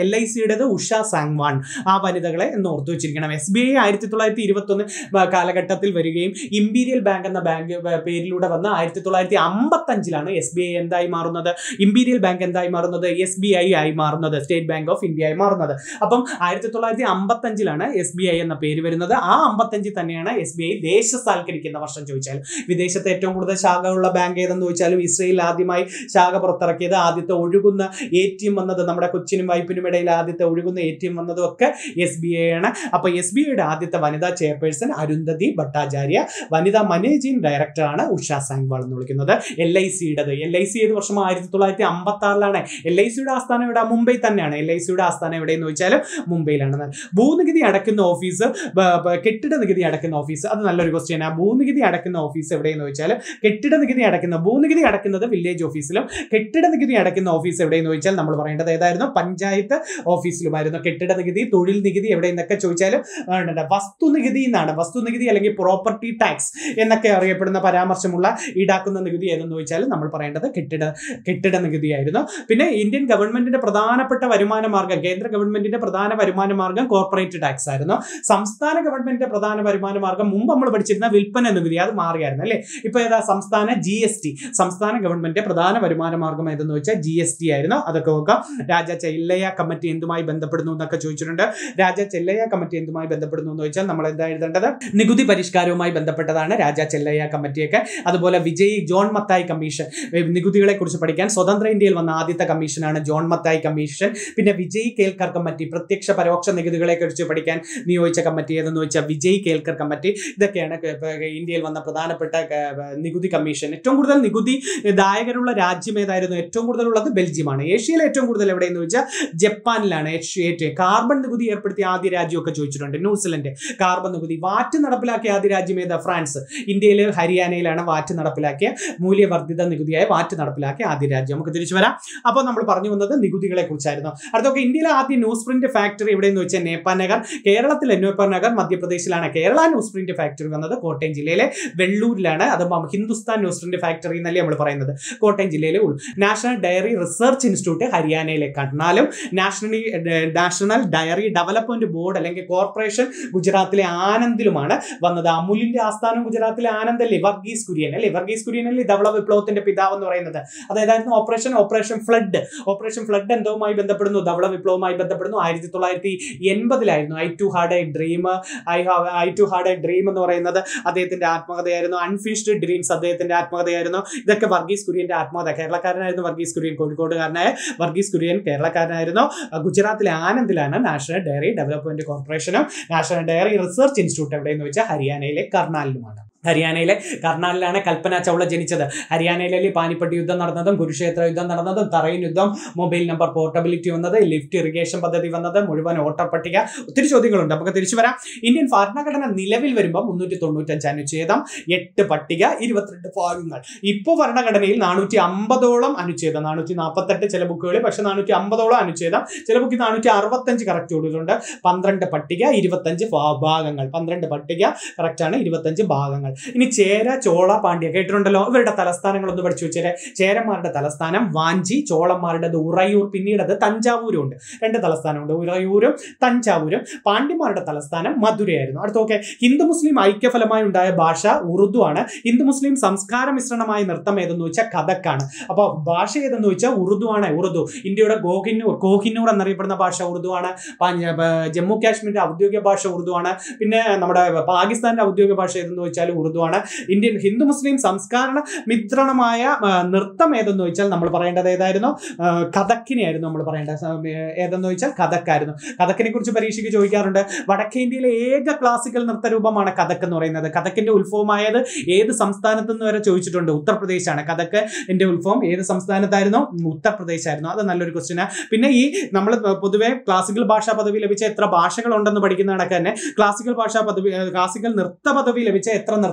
എൽ ഐ സിയുടേത് ഉഷ സാങ്വാൺ ആ വനിതകളെ എന്ന് ഓർത്തു വെച്ചിരിക്കണം എസ് ബി ഐ ആയിരത്തി തൊള്ളായിരത്തി ഇരുപത്തി ഒന്ന് കാലഘട്ടത്തിൽ വരികയും ഇമ്പീരിയൽ ബാങ്ക് എന്ന ബാങ്ക് ഏർ, പേരിലൂടെ വന്ന് ആയിരത്തി തൊള്ളായിരത്തി അമ്പത്തി അഞ്ചിലാണ് എസ് ബി ഐ എന്തായി മാറുന്നത് ഇമ്പീരിയൽ ബാങ്ക് എന്തായി മാറുന്നത് എസ് ബി ഐ ആയി മാറുന്നത് സ്റ്റേറ്റ് ബാങ്ക് ഓഫ് ഇന്ത്യ ആയി മാറുന്നത് അപ്പം ആയിരത്തി തൊള്ളായിരത്തി അമ്പത്തി അഞ്ചിലാണ് എസ് ബി ഐ എന്ന പേര് വരുന്നത് ആ അമ്പത്തഞ്ചിൽ തന്നെയാണ് എസ് ബി ഐ ദേശസാൽക്കരിക്കുന്ന വർഷം ചോദിച്ചാൽ വിദേശത്തെ ഏറ്റവും കൂടുതൽ ശാഖകളുള്ള ബാങ്ക് ഏതെന്ന് ചോദിച്ചാലും ഇസ്രയേൽ ആദ്യമായി ശാഖ പുറത്തിറക്കിയത് ആദ്യത്തെ ഒഴുകുന്ന എ ടി എം വന്നത് നമ്മുടെ കൊച്ചിനും വൈപ്പിനും ഇടയിൽ ആദ്യത്തെ ഒഴുകുന്ന എ ടി എം വന്നതും ഒക്കെ എസ് ബി ഐ ആണ് അപ്പൊ എസ് ബി ഐയുടെ ആദ്യത്തെ വനിതാ ചെയർപേഴ്സൺ അരുന്ധതി ഭട്ടാചാര്യ വനിതാ മാനേജിംഗ് ഡയറക്ടറാണ് ഉഷ സാങ്വാൾ എന്ന് വിളിക്കുന്നത് എൽ ഐ സിയുടേത് എൽ ഐ സി ഏത് വർഷം ആയിരത്തി തൊള്ളായിരത്തി അമ്പത്തി ആറിലാണ് എൽ ഐ സിയുടെ ആസ്ഥാനം എവിടെ മുംബൈ തന്നെയാണ് എൽ ഐ സിയുടെ ആസ്ഥാനം എവിടെയെന്ന് ചോദിച്ചാൽ മുംബൈയിലാണ് ഭൂനികുതി അടക്കുന്ന ഓഫീസ് ബ- ബ- കെട്ടിട നികുതി അടക്കുന്ന ഓഫീസ് അത് നല്ലൊരു ക്വസ്റ്റ്യൻ ആ ഭൂനികുതി അടക്കുന്ന ഓഫീസ് എവിടെയെന്ന് ചോദിച്ചാൽ കെട്ടിട നികുതി അടക്കുന്ന ഭൂനികുതി അടക്കുന്നത് വില്ലേജ് ഓഫീസിലും കെട്ടിട നികുതി അടക്കുന്ന ഓഫീസ് എവിടെയെന്ന് ചോദിച്ചാൽ നമ്മൾ പറയേണ്ടത് ഏതായിരുന്നു പഞ്ചായത്ത് ഓഫീസിലുമായിരുന്നു കെട്ടിട നികുതി തൊഴിൽ നികുതി എവിടെയെന്നൊക്കെ ചോദിച്ചാൽ വസ്തു നികുതി എന്നാണ് വസ്തു നികുതി അല്ലെങ്കിൽ പ്രോപ്പർട്ടി ടാക്സ് എന്നൊക്കെ അറിയപ്പെടുന്ന പരാമർശമുള്ള ഈടാക്കുന്ന നികുതി ഏതെന്ന് ചോദിച്ചാൽ നമ്മൾ പറയേണ്ടത് കെട്ടിട കെട്ടിട നികുതിയായിരുന്നു പിന്നെ ഇന്ത്യൻ ഗവൺമെന്റിന്റെ പ്രധാനപ്പെട്ട വരുമാന മാർഗം കേന്ദ്ര ഗവൺമെന്റിന്റെ പ്രധാന വരുമാന മാർഗം കോർപ്പറേറ്റ് ടാക്സ് ആയിരുന്നു സംസ്ഥാന ഗവൺമെന്റിന്റെ പ്രധാന വരുമാന മാർഗം മുമ്പ് നമ്മൾ പഠിച്ചിരുന്ന വിൽപ്പന നികുതി അത് മാറിയായിരുന്നു അല്ലേ ഇപ്പൊ ഏതാ സംസ്ഥാന ജി എസ് ടി സംസ്ഥാന ഗവൺമെന്റിന്റെ പ്രധാന വരുമാന മാർഗം ഏതെന്ന് വെച്ചാൽ ജി എസ് ടി ആയിരുന്നു അതൊക്കെ നോക്കാം രാജ ചെല്ലയ്യ കമ്മിറ്റി എന്തുമായി ബന്ധപ്പെടുന്നു എന്നൊക്കെ ചോദിച്ചിട്ടുണ്ട് രാജ ചെല്ലയ്യ കമ്മിറ്റി എന്തുമായി ബന്ധപ്പെടുന്നു എന്ന് ചോദിച്ചാൽ നമ്മൾ എന്താ എഴുതേണ്ടത് നികുതി പരിഷ്കാരവുമായി ബന്ധപ്പെട്ടതാണ് രാജ ചെല്ലയ്യ കമ്മിറ്റിയൊക്കെ അതുപോലെ വിജയ് ജോൺ മത്തായി കമ്മീഷൻ ഏഹ് നികുതികളെ കുറിച്ച് പഠിക്കാൻ സ്വതന്ത്ര ഇന്ത്യയിൽ വന്ന ആദ്യത്തെ കമ്മീഷനാണ് ജോൺ മത്തായി കമ്മീഷൻ പിന്നെ വിജയ് കേൽക്കർ കമ്മിറ്റി പ്രത്യക്ഷ പരോക്ഷ നികുതികളെ കുറിച്ച് പഠിക്കാൻ നിയോഗിച്ച കമ്മിറ്റി ഏതെന്ന് വെച്ചാൽ വിജയ് കേൽക്കർ കമ്മിറ്റി ഇതൊക്കെയാണ് ക- ഇപ്പൊ ഇന്ത്യയിൽ വന്ന പ്രധാനപ്പെട്ട ക- നികുതി കമ്മീഷൻ ഏറ്റവും കൂടുതൽ നികുതി ദായകരുള്ള രാജ്യം ഏതായിരുന്നു ഏറ്റവും കൂടുതൽ ഉള്ളത് ബെൽജിയമാണ് ഏഷ്യയിൽ ഏറ്റവും കൂടുതൽ എവിടെയെന്ന് വെച്ചാൽ ജപ്പാനിലാണ് ഏഷ്യ- ഏറ്റവും കാർബൺ നികുതി ഏർപ്പെടുത്തിയ ആദ്യ രാജ്യമൊക്കെ ചോദിച്ചിട്ടുണ്ട് ന്യൂസിലൻഡ് കാർബൺ നികുതി വാറ്റ് നടപ്പിലാക്കിയ ആദ്യ രാജ്യം ഏതാ ഫ്രാൻസ് ഇന്ത്യയിൽ ഹരിയാനയിലാണ് വാറ്റ് നടപ്പിലാക്കിയ മൂല്യവർദ്ധിത നികുതിയായ വാറ്റ് നടപ്പിലാക്കിയ ആദ്യ രാജ്യം നമുക്ക് തിരിച്ചു വരാം അപ്പോൾ നമ്മൾ പറഞ്ഞു വന്നത് നികുതികളെ കുറിച്ചായിരുന്നു അടുത്തൊക്കെ ഇന്ത്യയിലെ ആദ്യ ന്യൂസ് പ്രിന്റ് ഫാക്ടറി എവിടെയെന്ന് വെച്ചാൽ നേപ്പാൾ നഗർ കേരളത്തിലെ നേപ്പാൾ നഗർ മധ്യപ്രദേശിലാണ് കേരള ന്യൂസ് പ്രിന്റ് ഫാക്ടറി വന്നത് കോട്ടയം ജില്ലയിലെ വെള്ളൂരിലാണ് അത് മ- ഹിന്ദുസ്ഥാൻ ന്യൂസ് പ്രിന്റ് ഫാക്ടറി എന്നല്ലേ നമ്മൾ പറയുന്നത് കോട്ടയം ജില്ലയിലെ ഉൾ നാഷണൽ ഡയറി റിസർച്ച് ഇൻസ്റ്റിറ്റ്യൂട്ട് ഹരിയാനയിലെ കർണാലും നാഷണലി നാഷണൽ ഡയറി ഡെവലപ്മെന്റ് ബോർഡ് അല്ലെങ്കിൽ കോർപ്പറേഷൻ ഗുജറാത്തിലെ ആനന്ദിലുമാണ് വന്നത് അമുലിന്റെ ആസ്ഥാനം ഗുജറാത്തിലെ ആനന്ദല്ലേ വർഗീസ് കുര്യൻ അല്ലേ വർഗീസ് കുര്യൻ അല്ലേ ധവള വിപ്ലവത്തിന്റെ പിതാവ് എന്ന് പറയുന്നത് അതായതായിരുന്നു operation operation flood operation flood എന്തുമായി ബന്ധപ്പെടുന്നു ധവള വിപ്ലവവുമായി ബന്ധപ്പെടുന്നു ആയിരത്തി തൊള്ളായിരത്തി എൺപതിലായിരുന്നു I too had a dream I have I too had a dream എന്ന് പറയുന്നത് അദ്ദേഹത്തിന്റെ ആത്മകഥയായിരുന്നു അൺഫിനിഷ്ഡ് ഡ്രീംസ് അദ്ദേഹത്തിന്റെ ആത്മകഥയായിരുന്നു ഇതൊക്കെ വർഗീസ് കുര്യന്റെ ആത്മകഥ കേരളക്കാരനായിരുന്നു വർഗീസ് കുര്യൻ കോഴിക്കോടുകാരനായ വർഗീസ് കുര്യൻ കേരളക്കാരനായിരുന്നു അഹ് ഗുജറാത്തിലെ ആനന്ദിലാണ് നാഷണൽ ഡയറി ഡെവലപ്മെന്റ് കോർപ്പറേഷനും നാഷണൽ ഡയറി റിസർച്ച് ഇൻസ്റ്റിറ്റ്യൂട്ട് എവിടെയെന്ന് വെച്ചാൽ ഹരിയാനയിലെ കർണാലിലുമാണ് ഹരിയാനയിലെ കർണാലിലാണ് കൽപ്പന ചൗള ജനിച്ചത് ഹരിയാനയിലെ പാനിപ്പട്ട് യുദ്ധം നടന്നതും കുരുക്ഷേത്ര യുദ്ധം നടന്നതും തറയിൻ യുദ്ധം മൊബൈൽ നമ്പർ പോർട്ടബിലിറ്റി വന്നത് ലിഫ്റ്റ് ഇറിഗേഷൻ പദ്ധതി വന്നത് മുഴുവൻ വോട്ടർ പട്ടിക ഒത്തിരി ചോദ്യങ്ങളുണ്ട് നമുക്ക് തിരിച്ചു വരാം ഇന്ത്യൻ ഭരണഘടന നിലവിൽ വരുമ്പോൾ മുന്നൂറ്റി തൊണ്ണൂറ്റഞ്ച് അനുച്ഛേദം എട്ട് പട്ടിക ഇരുപത്തിരണ്ട് ഭാഗങ്ങൾ ഇപ്പോൾ ഭരണഘടനയിൽ നാനൂറ്റി അമ്പതോളം അനുച്ഛേദം നാനൂറ്റി നാൽപ്പത്തെട്ട് ചില ബുക്കുകളിൽ പക്ഷെ നാനൂറ്റി അമ്പതോളം അനുച്ഛേദം ചില ബുക്കിൽ നാനൂറ്റി അറുപത്തഞ്ച് കറക്റ്റ് കൊടുത്തിട്ടുണ്ട് പന്ത്രണ്ട് പട്ടിക ഇരുപത്തഞ്ച് ഭാ- ഭാഗങ്ങൾ പന്ത്രണ്ട് പട്ടിക കറക്റ്റാണ് ഇരുപത്തഞ്ച് ഭാഗങ്ങൾ ഇനി ചേര ചോള പാണ്ഡ്യ കേട്ടിട്ടുണ്ടല്ലോ ഇവരുടെ തലസ്ഥാനങ്ങൾ ഒന്ന് പഠിച്ചു വെച്ചേരെ ചേരന്മാരുടെ തലസ്ഥാനം വാഞ്ചി ചോളന്മാരുടേത് ഉറയൂർ പിന്നീട് അത് തഞ്ചാവൂരും ഉണ്ട് രണ്ട് തലസ്ഥാനമുണ്ട് ഉറയൂരും തഞ്ചാവൂരും പാണ്ഡ്യന്മാരുടെ തലസ്ഥാനം മധുരയായിരുന്നു അടുത്ത ഓക്കെ ഹിന്ദു മുസ്ലിം ഐക്യഫലമായി ഉണ്ടായ ഭാഷ ഉറുദു ആണ് ഹിന്ദു മുസ്ലിം സംസ്കാര മിശ്രണമായ നൃത്തം ഏതെന്ന് വെച്ചാൽ കഥക്കാണ് അപ്പോൾ ഭാഷ ഏതെന്ന് വെച്ചാൽ ഉറുദു ആണ് ഉറുദു ഇന്ത്യയുടെ ഗോഹിന്നൂർ കോഹിന്നൂർ എന്നറിയപ്പെടുന്ന ഭാഷ ഉറുദു ആണ് പഞ്ചാബ് ജമ്മു കാശ്മീരിന്റെ ഔദ്യോഗിക ഭാഷ ഉറുദു ആണ് പിന്നെ നമ്മുടെ പാകിസ്ഥാന്റെ ഔദ്യോഗിക ഭാഷ ഏതെന്ന് വെച്ചാൽ ഉറുദു ആണ് ഇന്ത്യൻ ഹിന്ദു മുസ്ലിം സംസ്കാര മിത്രണമായ ആ, നൃത്തം ഏതെന്ന് വെച്ചാൽ നമ്മൾ പറയേണ്ടത് ഏതായിരുന്നു ആ, കഥക്കിനെയായിരുന്നു നമ്മൾ പറയേണ്ടത് സ- ഏതെന്ന് വെച്ചാൽ കഥക്കായിരുന്നു കഥക്കിനെ കുറിച്ച് പരീക്ഷയ്ക്ക് ചോദിക്കാറുണ്ട് വടക്കേ ഇന്ത്യയിലെ ഏക ക്ലാസിക്കൽ നൃത്തരൂപമാണ് കഥക്ക് എന്ന് പറയുന്നത് കഥക്കിന്റെ ഉത്ഭവമായത് ഏത് സംസ്ഥാനത്ത് നിന്ന് വരെ ചോദിച്ചിട്ടുണ്ട് ഉത്തർപ്രദേശാണ് കഥക്ക് എന്റെ ഉത്ഭവം ഏത് സംസ്ഥാനത്തായിരുന്നു ഉത്തർപ്രദേശ് ആയിരുന്നു അത് നല്ലൊരു ക്വസ്റ്റ്യനാണ് പിന്നെ ഈ നമ്മൾ പൊതുവെ ക്ലാസിക്കൽ ഭാഷാ പദവി ലഭിച്ച എത്ര ഭാഷകൾ ഉണ്ടെന്ന് പഠിക്കുന്ന കണക്ക് തന്നെ ക്ലാസിക്കൽ ഭാഷാ പദവി ഏഹ് ക്ലാസിക്കൽ നൃത്ത പദവി ലഭിച്ച എത്ര നൃത്ത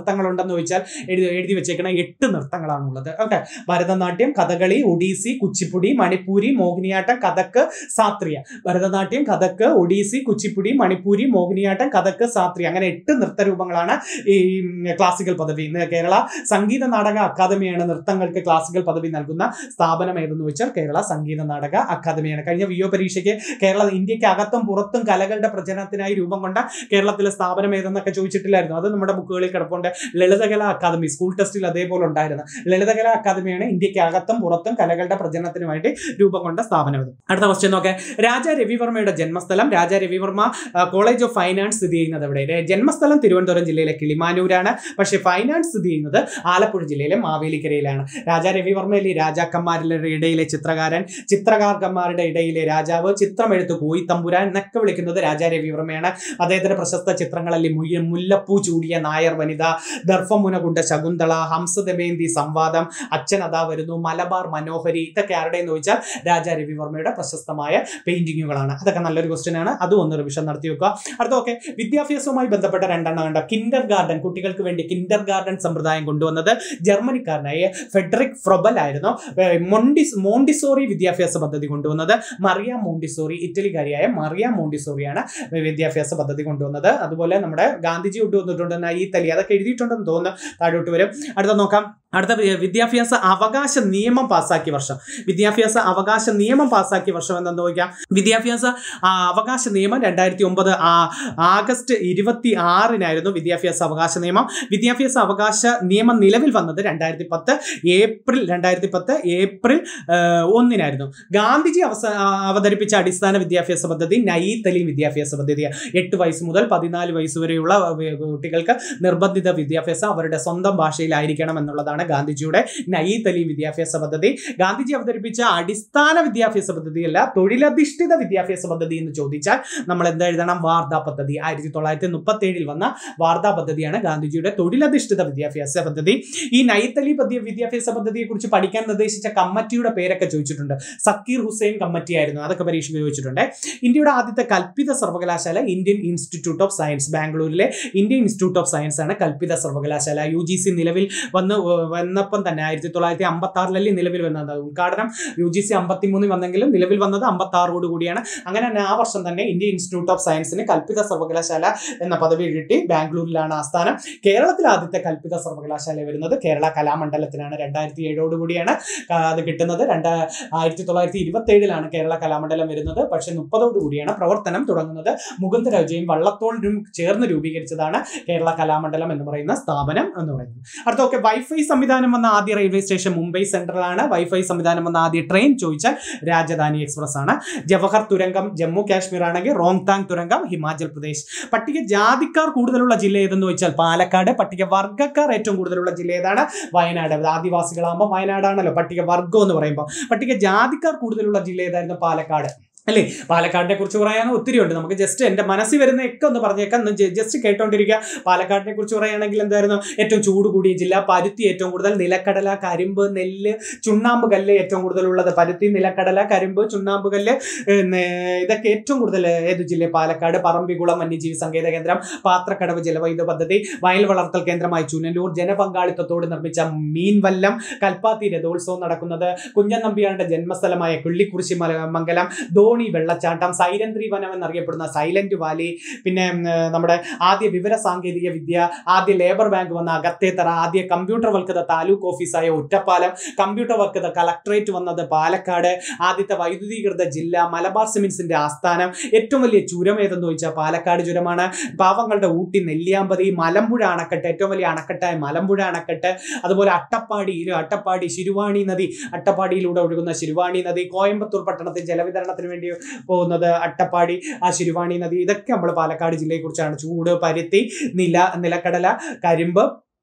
നൃത്തങ്ങളുണ്ടെന്ന് ചോദിച്ചാൽ എഴുതി എഴുതി വെച്ചേക്കണ എട്ട് നൃത്തങ്ങളാണുള്ളത് ഓക്കെ ഭരതനാട്യം കഥകളി ഒഡീസി കുച്ചിപ്പുടി മണിപ്പൂരി മോഹിനിയാട്ടം കഥക്ക് സാത്രിയ ഭരതനാട്യം കഥക്ക് ഒഡീസി കുച്ചിപ്പുടി മണിപ്പൂരി മോഹിനിയാട്ടം കഥക്ക് സാത്രിയ അങ്ങനെ എട്ട് നൃത്തരൂപങ്ങളാണ് ഈ ക്ലാസിക്കൽ പദവി ഇന്ന് കേരള സംഗീത നാടക അക്കാദമിയാണ് നൃത്തങ്ങൾക്ക് ക്ലാസിക്കൽ പദവി നൽകുന്ന സ്ഥാപനം ഏതെന്ന് വെച്ചാൽ കേരള സംഗീത നാടക അക്കാദമിയാണ് കഴിഞ്ഞ വിയോ പരീക്ഷയ്ക്ക് കേരള ഇന്ത്യക്ക് അകത്തും പുറത്തും കലകളുടെ പ്രചരണത്തിനായി രൂപം കൊണ്ട കേരളത്തിലെ സ്ഥാപനം ഏതെന്നൊക്കെ ചോദിച്ചിട്ടില്ലായിരുന്നു അത് നമ്മുടെ ബുക്കുകളിൽ കിടപ്പുണ്ട് ലളിതകലാ അക്കാദമി സ്കൂൾ ടെസ്റ്റിൽ അതേപോലെ ഉണ്ടായിരുന്നു ലളിതകലാ അക്കാദമിയാണ് ഇന്ത്യക്ക് അകത്തും പുറത്തും കലകളുടെ പ്രചരണത്തിനുമായിട്ട് രൂപം കൊണ്ട സ്ഥാപനം ഇത് അടുത്ത ക്വസ്റ്റ്യൻ നോക്കെ രാജ രവിവർമ്മയുടെ ജന്മസ്ഥലം Raja Ravi Varma college of finance സ്ഥിതി ചെയ്യുന്നത് എവിടെ രെ- ജന്മസ്ഥലം തിരുവനന്തപുരം ജില്ലയിലെ കിളിമാനൂരാണ് പക്ഷേ ഫൈനാൻസ് സ്ഥിതി ചെയ്യുന്നത് ആലപ്പുഴ ജില്ലയിലെ മാവേലിക്കരയിലാണ് രാജ രവിവർമ്മയിലെ രാജാക്കന്മാരുടെ ഇടയിലെ ചിത്രകാരൻ ചിത്രകാരന്മാരുടെ ഇടയിലെ രാജാവ് ചിത്രമെഴുത്ത് കോയി തമ്പുരാൻ എന്നൊക്കെ വിളിക്കുന്നത് രാജ രവിവർമ്മയാണ് അദ്ദേഹത്തിന്റെ പ്രശസ്ത ചിത്രങ്ങളിൽ മുയ്യ മുല്ലപ്പൂ ചൂടിയ നായർ വനിത ദർഭമുനകുണ്ട ശകുന്തള ഹംസദമേന്തി സംവാദം അച്ഛൻ അതാ വരുന്നു മലബാർ മനോഹരി ഇതൊക്കെ ആരുടെയെന്ന് ചോദിച്ചാൽ രാജ രവിവർമ്മയുടെ പ്രശസ്തമായ പെയിന്റിങ്ങുകളാണ് അതൊക്കെ നല്ലൊരു ക്വസ്റ്റ്യൻ ആണ് അതും ഒന്ന് റിവിഷൻ നടത്തി വെക്കുക അടുത്ത ഓക്കെ വിദ്യാഭ്യാസവുമായി ബന്ധപ്പെട്ട രണ്ടെണ്ണം കണ്ട കിൻഡർ ഗാർഡൻ കുട്ടികൾക്ക് വേണ്ടി കിൻഡർ ഗാർഡൻ സമ്പ്രദായം കൊണ്ടുവന്നത് ജർമ്മനിക്കാരനായ ഫെഡറിക് ഫ്രൊബൽ ആയിരുന്നു ഏർ മൊണ്ടിസ് മോണ്ടിസോറി വിദ്യാഭ്യാസ പദ്ധതി കൊണ്ടുവന്നത് മറിയ മോണ്ടിസോറി ഇറ്റലിക്കാരിയായ മറിയ മോണ്ടിസോറിയാണ് വിദ്യാഭ്യാസ പദ്ധതി കൊണ്ടുവന്നത് അതുപോലെ നമ്മുടെ ഗാന്ധിജി കൊണ്ടുവന്നിട്ടുണ്ട് ഈ തലി അതൊക്കെ എഴുതിയിട്ടുണ്ടെന്ന് തോന്നുന്നു താഴോട്ട് വരും അടുത്ത നോക്കാം അടുത്ത വി- വിദ്യാഭ്യാസ അവകാശ നിയമം പാസ്സാക്കിയ വർഷം വിദ്യാഭ്യാസ അവകാശ നിയമം പാസ്സാക്കിയ വർഷം എന്താണെന്ന് ചോദിക്കാം വിദ്യാഭ്യാസ ആ, അവകാശ നിയമം രണ്ടായിരത്തി ഒമ്പത് ആഗസ്റ്റ് ഇരുപത്തി ആറിനായിരുന്നു വിദ്യാഭ്യാസ അവകാശ നിയമം വിദ്യാഭ്യാസ അവകാശ നിയമം നിലവിൽ വന്നത് രണ്ടായിരത്തി പത്ത് ഏപ്രിൽ രണ്ടായിരത്തി പത്ത് ഏപ്രിൽ ആ, ഒന്നിനായിരുന്നു ഗാന്ധിജി അവസ ആ, അവതരിപ്പിച്ച അടിസ്ഥാന വിദ്യാഭ്യാസ പദ്ധതി നൈ തലീം വിദ്യാഭ്യാസ പദ്ധതി എട്ട് വയസ്സ് മുതൽ പതിനാല് വയസ്സ് വരെയുള്ള വ- കുട്ടികൾക്ക് നിർബന്ധിത വിദ്യാഭ്യാസം അവരുടെ സ്വന്തം ഭാഷയിലായിരിക്കണം എന്നുള്ളതാണ് ഗാന്ധിജിയുടെ നൈ തലീം വിദ്യാഭ്യാസ പദ്ധതി ഗാന്ധിജി അവതരിപ്പിച്ച അടിസ്ഥാന വിദ്യാഭ്യാസ പദ്ധതിയല്ല തൊഴിലധിഷ്ഠിത വിദ്യാഭ്യാസ പദ്ധതി എന്ന് ചോദിച്ചാൽ നമ്മൾ എന്താ എഴുതണം വാർധാ പദ്ധതി ആയിരത്തി തൊള്ളായിരത്തി മുപ്പത്തി ഏഴിൽ വന്ന വാർധാ പദ്ധതിയാണ് ഗാന്ധിജിയുടെ തൊഴിലധിഷ്ഠിത വിദ്യാഭ്യാസ പദ്ധതി ഈ നൈത്തലി പദ്ധതി വിദ്യാഭ്യാസ പദ്ധതിയെ കുറിച്ച് പഠിക്കാൻ നിർദ്ദേശിച്ച കമ്മിറ്റിയുടെ പേരൊക്കെ ചോദിച്ചിട്ടുണ്ട് സക്കീർ ഹുസൈൻ കമ്മിറ്റി ആയിരുന്നു അതൊക്കെ പരീക്ഷയ്ക്ക് ചോദിച്ചിട്ടുണ്ട് ഇന്ത്യയുടെ ആദ്യത്തെ കൽപ്പിത സർവകലാശാല ഇന്ത്യൻ ഇൻസ്റ്റിറ്റ്യൂട്ട് ഓഫ് സയൻസ് ബാംഗ്ലൂരിലെ ഇന്ത്യൻ ഇൻസ്റ്റിറ്റ്യൂട്ട് ഓഫ് സയൻസ് ആണ് കൽപ്പിത സർവകലാശാല യു ജി സി നിലവിൽ വന്ന് ഏർ വന്നപ്പം തന്നെ ആയിരത്തി തൊള്ളായിരത്തി അമ്പത്തി ആറിലല്ലേ നിലവിൽ വന്നത് ഉദ്ഘാടനം യു ജി സി അമ്പത്തി മൂന്നിൽ വന്നെങ്കിലും നിലവിൽ വന്നത് അമ്പത്തി ആറോട് കൂടിയാണ് അങ്ങനെ തന്നെ ആ വർഷം തന്നെ ഇന്ത്യൻ ഇൻസ്റ്റിറ്റ്യൂട്ട് ഓഫ് സയൻസിന് കൽപ്പിത സർവകലാശാല എന്ന പദവി കിട്ടി ബാംഗ്ലൂരിലാണ് ആസ്ഥാനം കേരളത്തിൽ ആദ്യത്തെ കൽപ്പിത സർവകലാശാല വരുന്നത് കേരള കലാമണ്ഡലത്തിനാണ് രണ്ടായിരത്തി ഏഴോട് കൂടിയാണ് ക- അത് കിട്ടുന്നത് രണ്ട് ആയിരത്തി തൊള്ളായിരത്തി ഇരുപത്തി ഏഴിലാണ് കേരള കലാമണ്ഡലം വരുന്നത് പക്ഷേ മുപ്പതോട് കൂടിയാണ് പ്രവർത്തനം തുടങ്ങുന്നത് മുകുന്ദരാജയും വള്ളത്തോളിനും ചേർന്ന് രൂപീകരിച്ചതാണ് കേരള കലാമണ്ഡലം എന്ന് പറയുന്ന സ്ഥാപനം എന്ന് പറയുന്നത് അടുത്ത ഓക്കെ വൈഫൈ സംവിധാനം വന്ന ആദ്യ റെയിൽവേ സ്റ്റേഷൻ മുംബൈ സെൻട്രലാണ് വൈഫൈ സംവിധാനം വന്ന ആദ്യ ട്രെയിൻ ചോദിച്ചാൽ രാജധാനി എക്സ്പ്രസ് ആണ് ജവഹർ തുരങ്കം ജമ്മു കാശ്മീർ ആണെങ്കിൽ റോങ്താങ് തുരങ്കം ഹിമാചൽ പ്രദേശ് പട്ടിക ജാതിക്കാർ കൂടുതലുള്ള ജില്ല ഏതെന്ന് ചോദിച്ചാൽ പാലക്കാട് പട്ടിക വർഗ്ഗക്കാർ ഏറ്റവും കൂടുതലുള്ള ജില്ല ഏതാണ് വയനാട് ആദിവാസികളാകുമ്പോൾ വയനാടാണല്ലോ പട്ടിക വർഗം എന്ന് പറയുമ്പോൾ പട്ടിക ജാതിക്കാർ കൂടുതലുള്ള ജില്ല ഏതായിരുന്നു പാലക്കാട് അല്ലേ പാലക്കാടിനെ കുറിച്ച് പറയാൻ ഒത്തിരി ഉണ്ട് നമുക്ക് ജസ്റ്റ് എൻ്റെ മനസ്സിൽ വരുന്നതൊക്കെ ഒന്ന് പറഞ്ഞേക്കാം ജസ്റ്റ് കേട്ടോണ്ടിരിക്കുക പാലക്കാടിനെ കുറിച്ച് പറയുകയാണെങ്കിൽ എന്തായിരുന്നു ഏറ്റവും ചൂട് കൂടിയ ജില്ല പരുത്തി ഏറ്റവും കൂടുതൽ നിലക്കടല കരിമ്പ് നെല്ല് ചുണ്ണാമ്പ് കല്ല് ഏറ്റവും കൂടുതലുള്ളത് പരുത്തി നിലക്കടല കരിമ്പ് ചുണ്ണാമ്പ് കല്ല് ഏർ, നേ- ഇതൊക്കെ ഏറ്റവും കൂടുതൽ ഏത് ജില്ല പാലക്കാട് പറമ്പിക്കുളം വന്യജീവി സങ്കേത കേന്ദ്രം പാത്രക്കടവ് ജലവൈദ്യുത പദ്ധതി വയൽ വളർത്തൽ കേന്ദ്രമായി ചുനല്ലൂർ ജനപങ്കാളിത്തത്തോട് നിർമ്മിച്ച മീൻവല്ലം കൽപ്പാത്തി രഥോത്സവം നടക്കുന്നത് കുഞ്ഞൻ നമ്പ്യാരുടെ ജന്മസ്ഥലമായ കുള്ളിക്കുറിശി മല- മംഗലം ധോണി വെള്ളച്ചാട്ടം സൈലന്ത്രി വനം എന്നറിയപ്പെടുന്ന സൈലന്റ് വാലി പിന്നെ ഉം, ഏർ, നമ്മുടെ ആദ്യ വിവര സാങ്കേതിക വിദ്യ ആദ്യ ലേബർ ബാങ്ക് വന്ന അകത്തേത്തറ ആദ്യ കമ്പ്യൂട്ടർ വൽക്കത താലൂക്ക് ഓഫീസായ ഒറ്റപ്പാലം കമ്പ്യൂട്ടർ വൽക്കത കളക്ടറേറ്റ് വന്നത് പാലക്കാട് ആദ്യത്തെ വൈദ്യുതീകൃത ജില്ല മലബാർ സിമെന്റ്സിന്റെ ആസ്ഥാനം ഏറ്റവും വലിയ ചുരം ഏതെന്ന് ചോദിച്ചാൽ പാലക്കാട് ചുരമാണ് പാവങ്ങളുടെ ഊട്ടി നെല്ലിയാമ്പതി മലമ്പുഴ അണക്കെട്ട് ഏറ്റവും വലിയ അണക്കെട്ടായ മലമ്പുഴ അണക്കെട്ട് അതുപോലെ അട്ടപ്പാടി ഇരു അട്ടപ്പാടി ശിരുവാണി നദി അട്ടപ്പാടിയിലൂടെ ഒഴുകുന്ന ശിരുവാണി നദി കോയമ്പത്തൂർ പട്ടണത്തിൽ ജലവിതരണത്തിന് വേണ്ടി പോകുന്നത് അട്ടപ്പാടി ആ ശിരുവാണി നദി ഇതൊക്കെ നമ്മൾ പാലക്കാട് ജില്ലയെ കുറിച്ചാണ് ചൂട് പരുത്തി നില നിലക്കടല കരിമ്പ്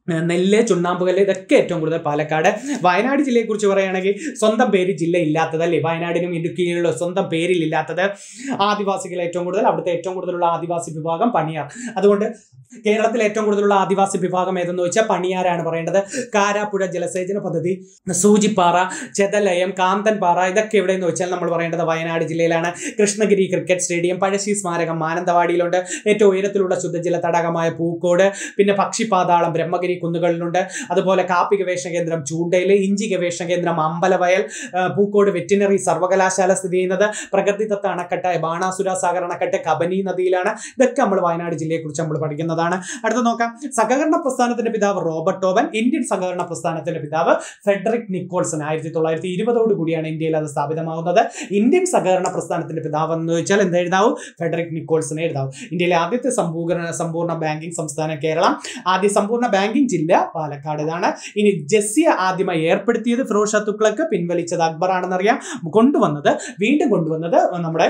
ഏഹ് നെല്ല് ചുണ്ണാമ്പുകല്ല് ഇതൊക്കെ ഏറ്റവും കൂടുതൽ പാലക്കാട് വയനാട് ജില്ലയെക്കുറിച്ച് പറയുകയാണെങ്കിൽ സ്വന്തം പേര് ജില്ല ഇല്ലാത്തത് അല്ലേ വയനാടിനും ഇടുക്കിയിലുള്ള സ്വന്തം പേരിലില്ലാത്തത് ആദിവാസികൾ ഏറ്റവും കൂടുതൽ അവിടുത്തെ ഏറ്റവും കൂടുതലുള്ള ആദിവാസി വിഭാഗം പണിയാർ അതുകൊണ്ട് കേരളത്തിൽ ഏറ്റവും കൂടുതലുള്ള ആദിവാസി വിഭാഗം ഏതെന്ന് വെച്ചാൽ പണിയാരാണ് പറയേണ്ടത് കാരാപ്പുഴ ജലസേചന പദ്ധതി സൂചിപ്പാറ ചെതലയം കാന്തൻപാറ ഇതൊക്കെ എവിടെയെന്ന് വെച്ചാൽ നമ്മൾ പറയേണ്ടത് വയനാട് ജില്ലയിലാണ് കൃഷ്ണഗിരി ക്രിക്കറ്റ് സ്റ്റേഡിയം പഴശ്ശി സ്മാരകം മാനന്തവാടിയിലുണ്ട് ഏറ്റവും ഉയരത്തിലുള്ള ശുദ്ധജല തടാകമായ പൂക്കോട് പിന്നെ പക്ഷിപാതാളം ബ്രഹ്മഗിരി കുന്നുകളിലുണ്ട് അതുപോലെ കാപ്പി ഗവേഷണ കേന്ദ്രം ചൂണ്ടയിൽ ഇഞ്ചി ഗവേഷണ കേന്ദ്രം അമ്പലവയൽ ആ, പൂക്കോട് വെറ്റിനറി സർവകലാശാല സ്ഥിതി ചെയ്യുന്നത് പ്രകൃതിദത്ത അണക്കെട്ട് ബാണാസുര സാഗർ അണക്കെട്ട് കബനി നദിയിലാണ് ഇതൊക്കെ നമ്മൾ വയനാട് ജില്ലയെക്കുറിച്ച് നമ്മൾ പഠിക്കുന്നതാണ് അടുത്ത നോക്കാം സഹകരണ പ്രസ്ഥാനത്തിന്റെ പിതാവ് റോബർട്ട് ടോബൻ ഇന്ത്യൻ സഹകരണ പ്രസ്ഥാനത്തിന്റെ പിതാവ് ഫെഡറിക് നിക്കോൾസൺ ആയിരത്തി തൊള്ളായിരത്തി ഇരുപതോട് കൂടിയാണ് ഇന്ത്യയിൽ അത് സ്ഥാപിതമാവുന്നത് ഇന്ത്യൻ സഹകരണ പ്രസ്ഥാനത്തിന്റെ പിതാവ് എന്ന് വെച്ചാൽ എന്ത് എഴുതാവും ഫെഡറിക് നിക്കോൾസനെ എഴുതാവും ഇന്ത്യയിലെ ആദ്യത്തെ സമ്പൂർണ്ണ സമ്പൂർണ്ണ ബാങ്കിംഗ് സംസ്ഥാനം കേരളം ആദ്യ സമ്പൂർണ്ണ ബാങ്കിംഗ് ജില്ല പാലക്കാട് ഇതാണ് ഇനി ജസിയ ആദ്യമായി ഏർപ്പെടുത്തിയത് ഫിറോസ് ഷാ തുഗ്ലക്ക് പിൻവലിച്ചത് അക്ബർ ആണെന്നറിയാം കൊണ്ടുവന്നത് വീണ്ടും കൊണ്ടുവന്നത് നമ്മുടെ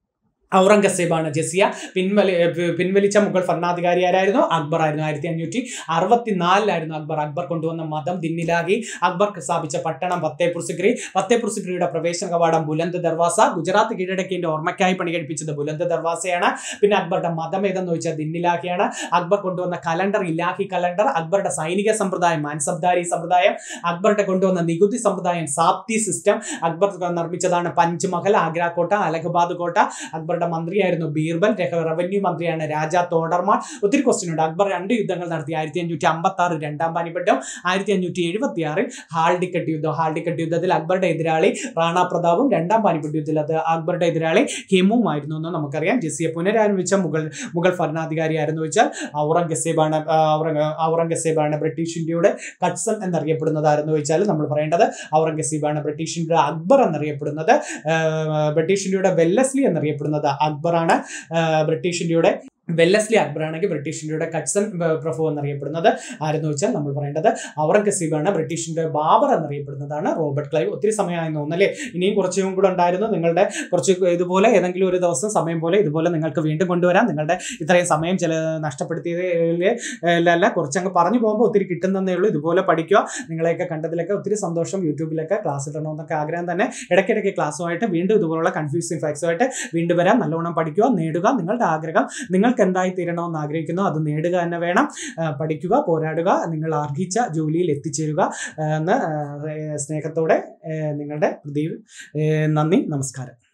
ഔറംഗസേബാണ് ജസിയ പിൻവലി പി- പിൻവലിച്ച മുഗൾ ഭരണാധികാരി ആരായിരുന്നു അക്ബർ ആയിരുന്നു ആയിരത്തി അഞ്ഞൂറ്റി അറുപത്തിനാലിലായിരുന്നു അക്ബർ അക്ബർ കൊണ്ടുവന്ന മതം ദിന്നിലാകി അക്ബർ സ്ഥാപിച്ച പട്ടണം ഫത്തേപൂർ സിക്രി ഫത്തേപൂർ സിക്രിയുടെ പ്രവേശന കവാടം ബുലന്ദ് ദർവാസ ഗുജറാത്ത് കീഴടക്കിന്റെ ഓർമ്മയ്ക്കായി പണി കഴിപ്പിച്ചത് ബുലന്ദ് ദർവാസയാണ് പിന്നെ അക്ബറുടെ മതം ഏതെന്ന് വെച്ചാൽ ദിന്നിലാഹിയാണ് അക്ബർ കൊണ്ടുവന്ന കലണ്ടർ ഇലാഹി കലണ്ടർ അക്ബറുടെ സൈനിക സമ്പ്രദായം മാൻസബ്ദാരി സമ്പ്രദായം അക്ബറുടെ കൊണ്ടുവന്ന നികുതി സമ്പ്രദായം സാപ്തി സിസ്റ്റം അക്ബർ നിർമ്മിച്ചതാണ് പഞ്ച്മഹൽ ആഗ്ര കോട്ട അലഹബാദ് കോട്ട അക്ബറുടെ മന്ത്രിയായിരുന്നു ബീർബൽ രഹ- റവന്യൂ മന്ത്രിയാണ് രാജാ തോഡർമാൾ ഒത്തിരി ക്വസ്റ്റ്യൻ ഉണ്ട് അക്ബർ രണ്ട് യുദ്ധങ്ങൾ നടത്തി ആയിരത്തി അഞ്ഞൂറ്റി അമ്പത്തി ആറ് രണ്ടാം പാനിപ്പട്ടം ആയിരത്തി അഞ്ഞൂറ്റി എഴുപത്തി ആറിൽ ഹാൾഡിക്കട്ട് യുദ്ധം ഹാൾഡിക്കട്ട് യുദ്ധത്തിൽ അക്ബറുടെ എതിരാളി റാണ പ്രതാപും രണ്ടാം പാനിപ്പട്ട് യുദ്ധത്തിൽ അത് അക്ബറുടെ എതിരാളി ഹിമുമായിരുന്നു എന്ന് നമുക്കറിയാം ജസിയെ പുനരാരംഭിച്ച മുഗൾ മുഗൾ ഭരണാധികാരി ആയിരുന്നു വെച്ചാൽ ഔറംഗസേബാണ് ആ, ഔറംഗ ഔറംഗസേബാണ് ബ്രിട്ടീഷ് ഇന്ത്യയുടെ കട്സൺ എന്നറിയപ്പെടുന്നതായിരുന്നു വെച്ചാൽ നമ്മൾ പറയേണ്ടത് ഔറംഗസീബാണ് ബ്രിട്ടീഷ് ഇന്ത്യയുടെ അക്ബർ എന്നറിയപ്പെടുന്നത് ആ, ബ്രിട്ടീഷ് ഇന്ത്യയുടെ വെല്ലസ്ലി എന്നറിയപ്പെടുന്നത് അക്ബറാണ് ആ, ബ്രിട്ടീഷ് ഇന്ത്യയുടെ വെല്ലസ്ലി അക്ബറാണെങ്കിൽ ബ്രിട്ടീഷ് ഇന്ത്യയുടെ കട്സൺ ബ- പ്രഭു എന്നറിയപ്പെടുന്നത് ആരെന്ന് വെച്ചാൽ നമ്മൾ പറയേണ്ടത് ഔറംഗസീബാണ് ബ്രിട്ടീഷ് ഇന്ത്യയുടെ ബാബർ എന്നറിയപ്പെടുന്നതാണ് റോബർട്ട് ക്ലൈവ് ഒത്തിരി സമയമായി തോന്നുന്നല്ലേ ഇനിയും കുറച്ചും കൂടെ ഉണ്ടായിരുന്നു നിങ്ങളുടെ കുറച്ച് ഇതുപോലെ ഏതെങ്കിലും ഒരു ദിവസം സമയം പോലെ ഇതുപോലെ നിങ്ങൾക്ക് വീണ്ടും കൊണ്ടുവരാം നിങ്ങളുടെ ഇത്രയും സമയം ചില നഷ്ടപ്പെടുത്തിയതിൽ അല്ല കുറച്ചങ്ങ് പറഞ്ഞു പോകുമ്പോൾ ഒത്തിരി കിട്ടുന്നതേ ഉള്ളൂ ഇതുപോലെ പഠിക്കുക നിങ്ങളെയൊക്കെ കണ്ടതിലൊക്കെ ഒത്തിരി സന്തോഷം യൂട്യൂബിലൊക്കെ ക്ലാസ് ഇടണമെന്നൊക്കെ ആഗ്രഹം തന്നെ ഇടയ്ക്കിടയ്ക്ക് ക്ലാസ്സുമായിട്ട് വീണ്ടും ഇതുപോലുള്ള കൺഫ്യൂസിങ് ഫാക്സുമായിട്ട് വീണ്ടും വരാം നല്ലവണ്ണം പഠിക്കുക നേടുക നിങ്ങളുടെ ആഗ്രഹം നിങ്ങൾക്ക് എന്തായി തീരണമെന്ന് ആഗ്രഹിക്കുന്നു അത് നേടുക തന്നെ വേണം ആ, പഠിക്കുക പോരാടുക നിങ്ങൾ അർഹിച്ച ജോലിയിൽ എത്തിച്ചേരുക ആ, എന്ന് ആ, സ്നേഹത്തോടെ ആ, നിങ്ങളുടെ പ്രതി നന്ദി നമസ്കാരം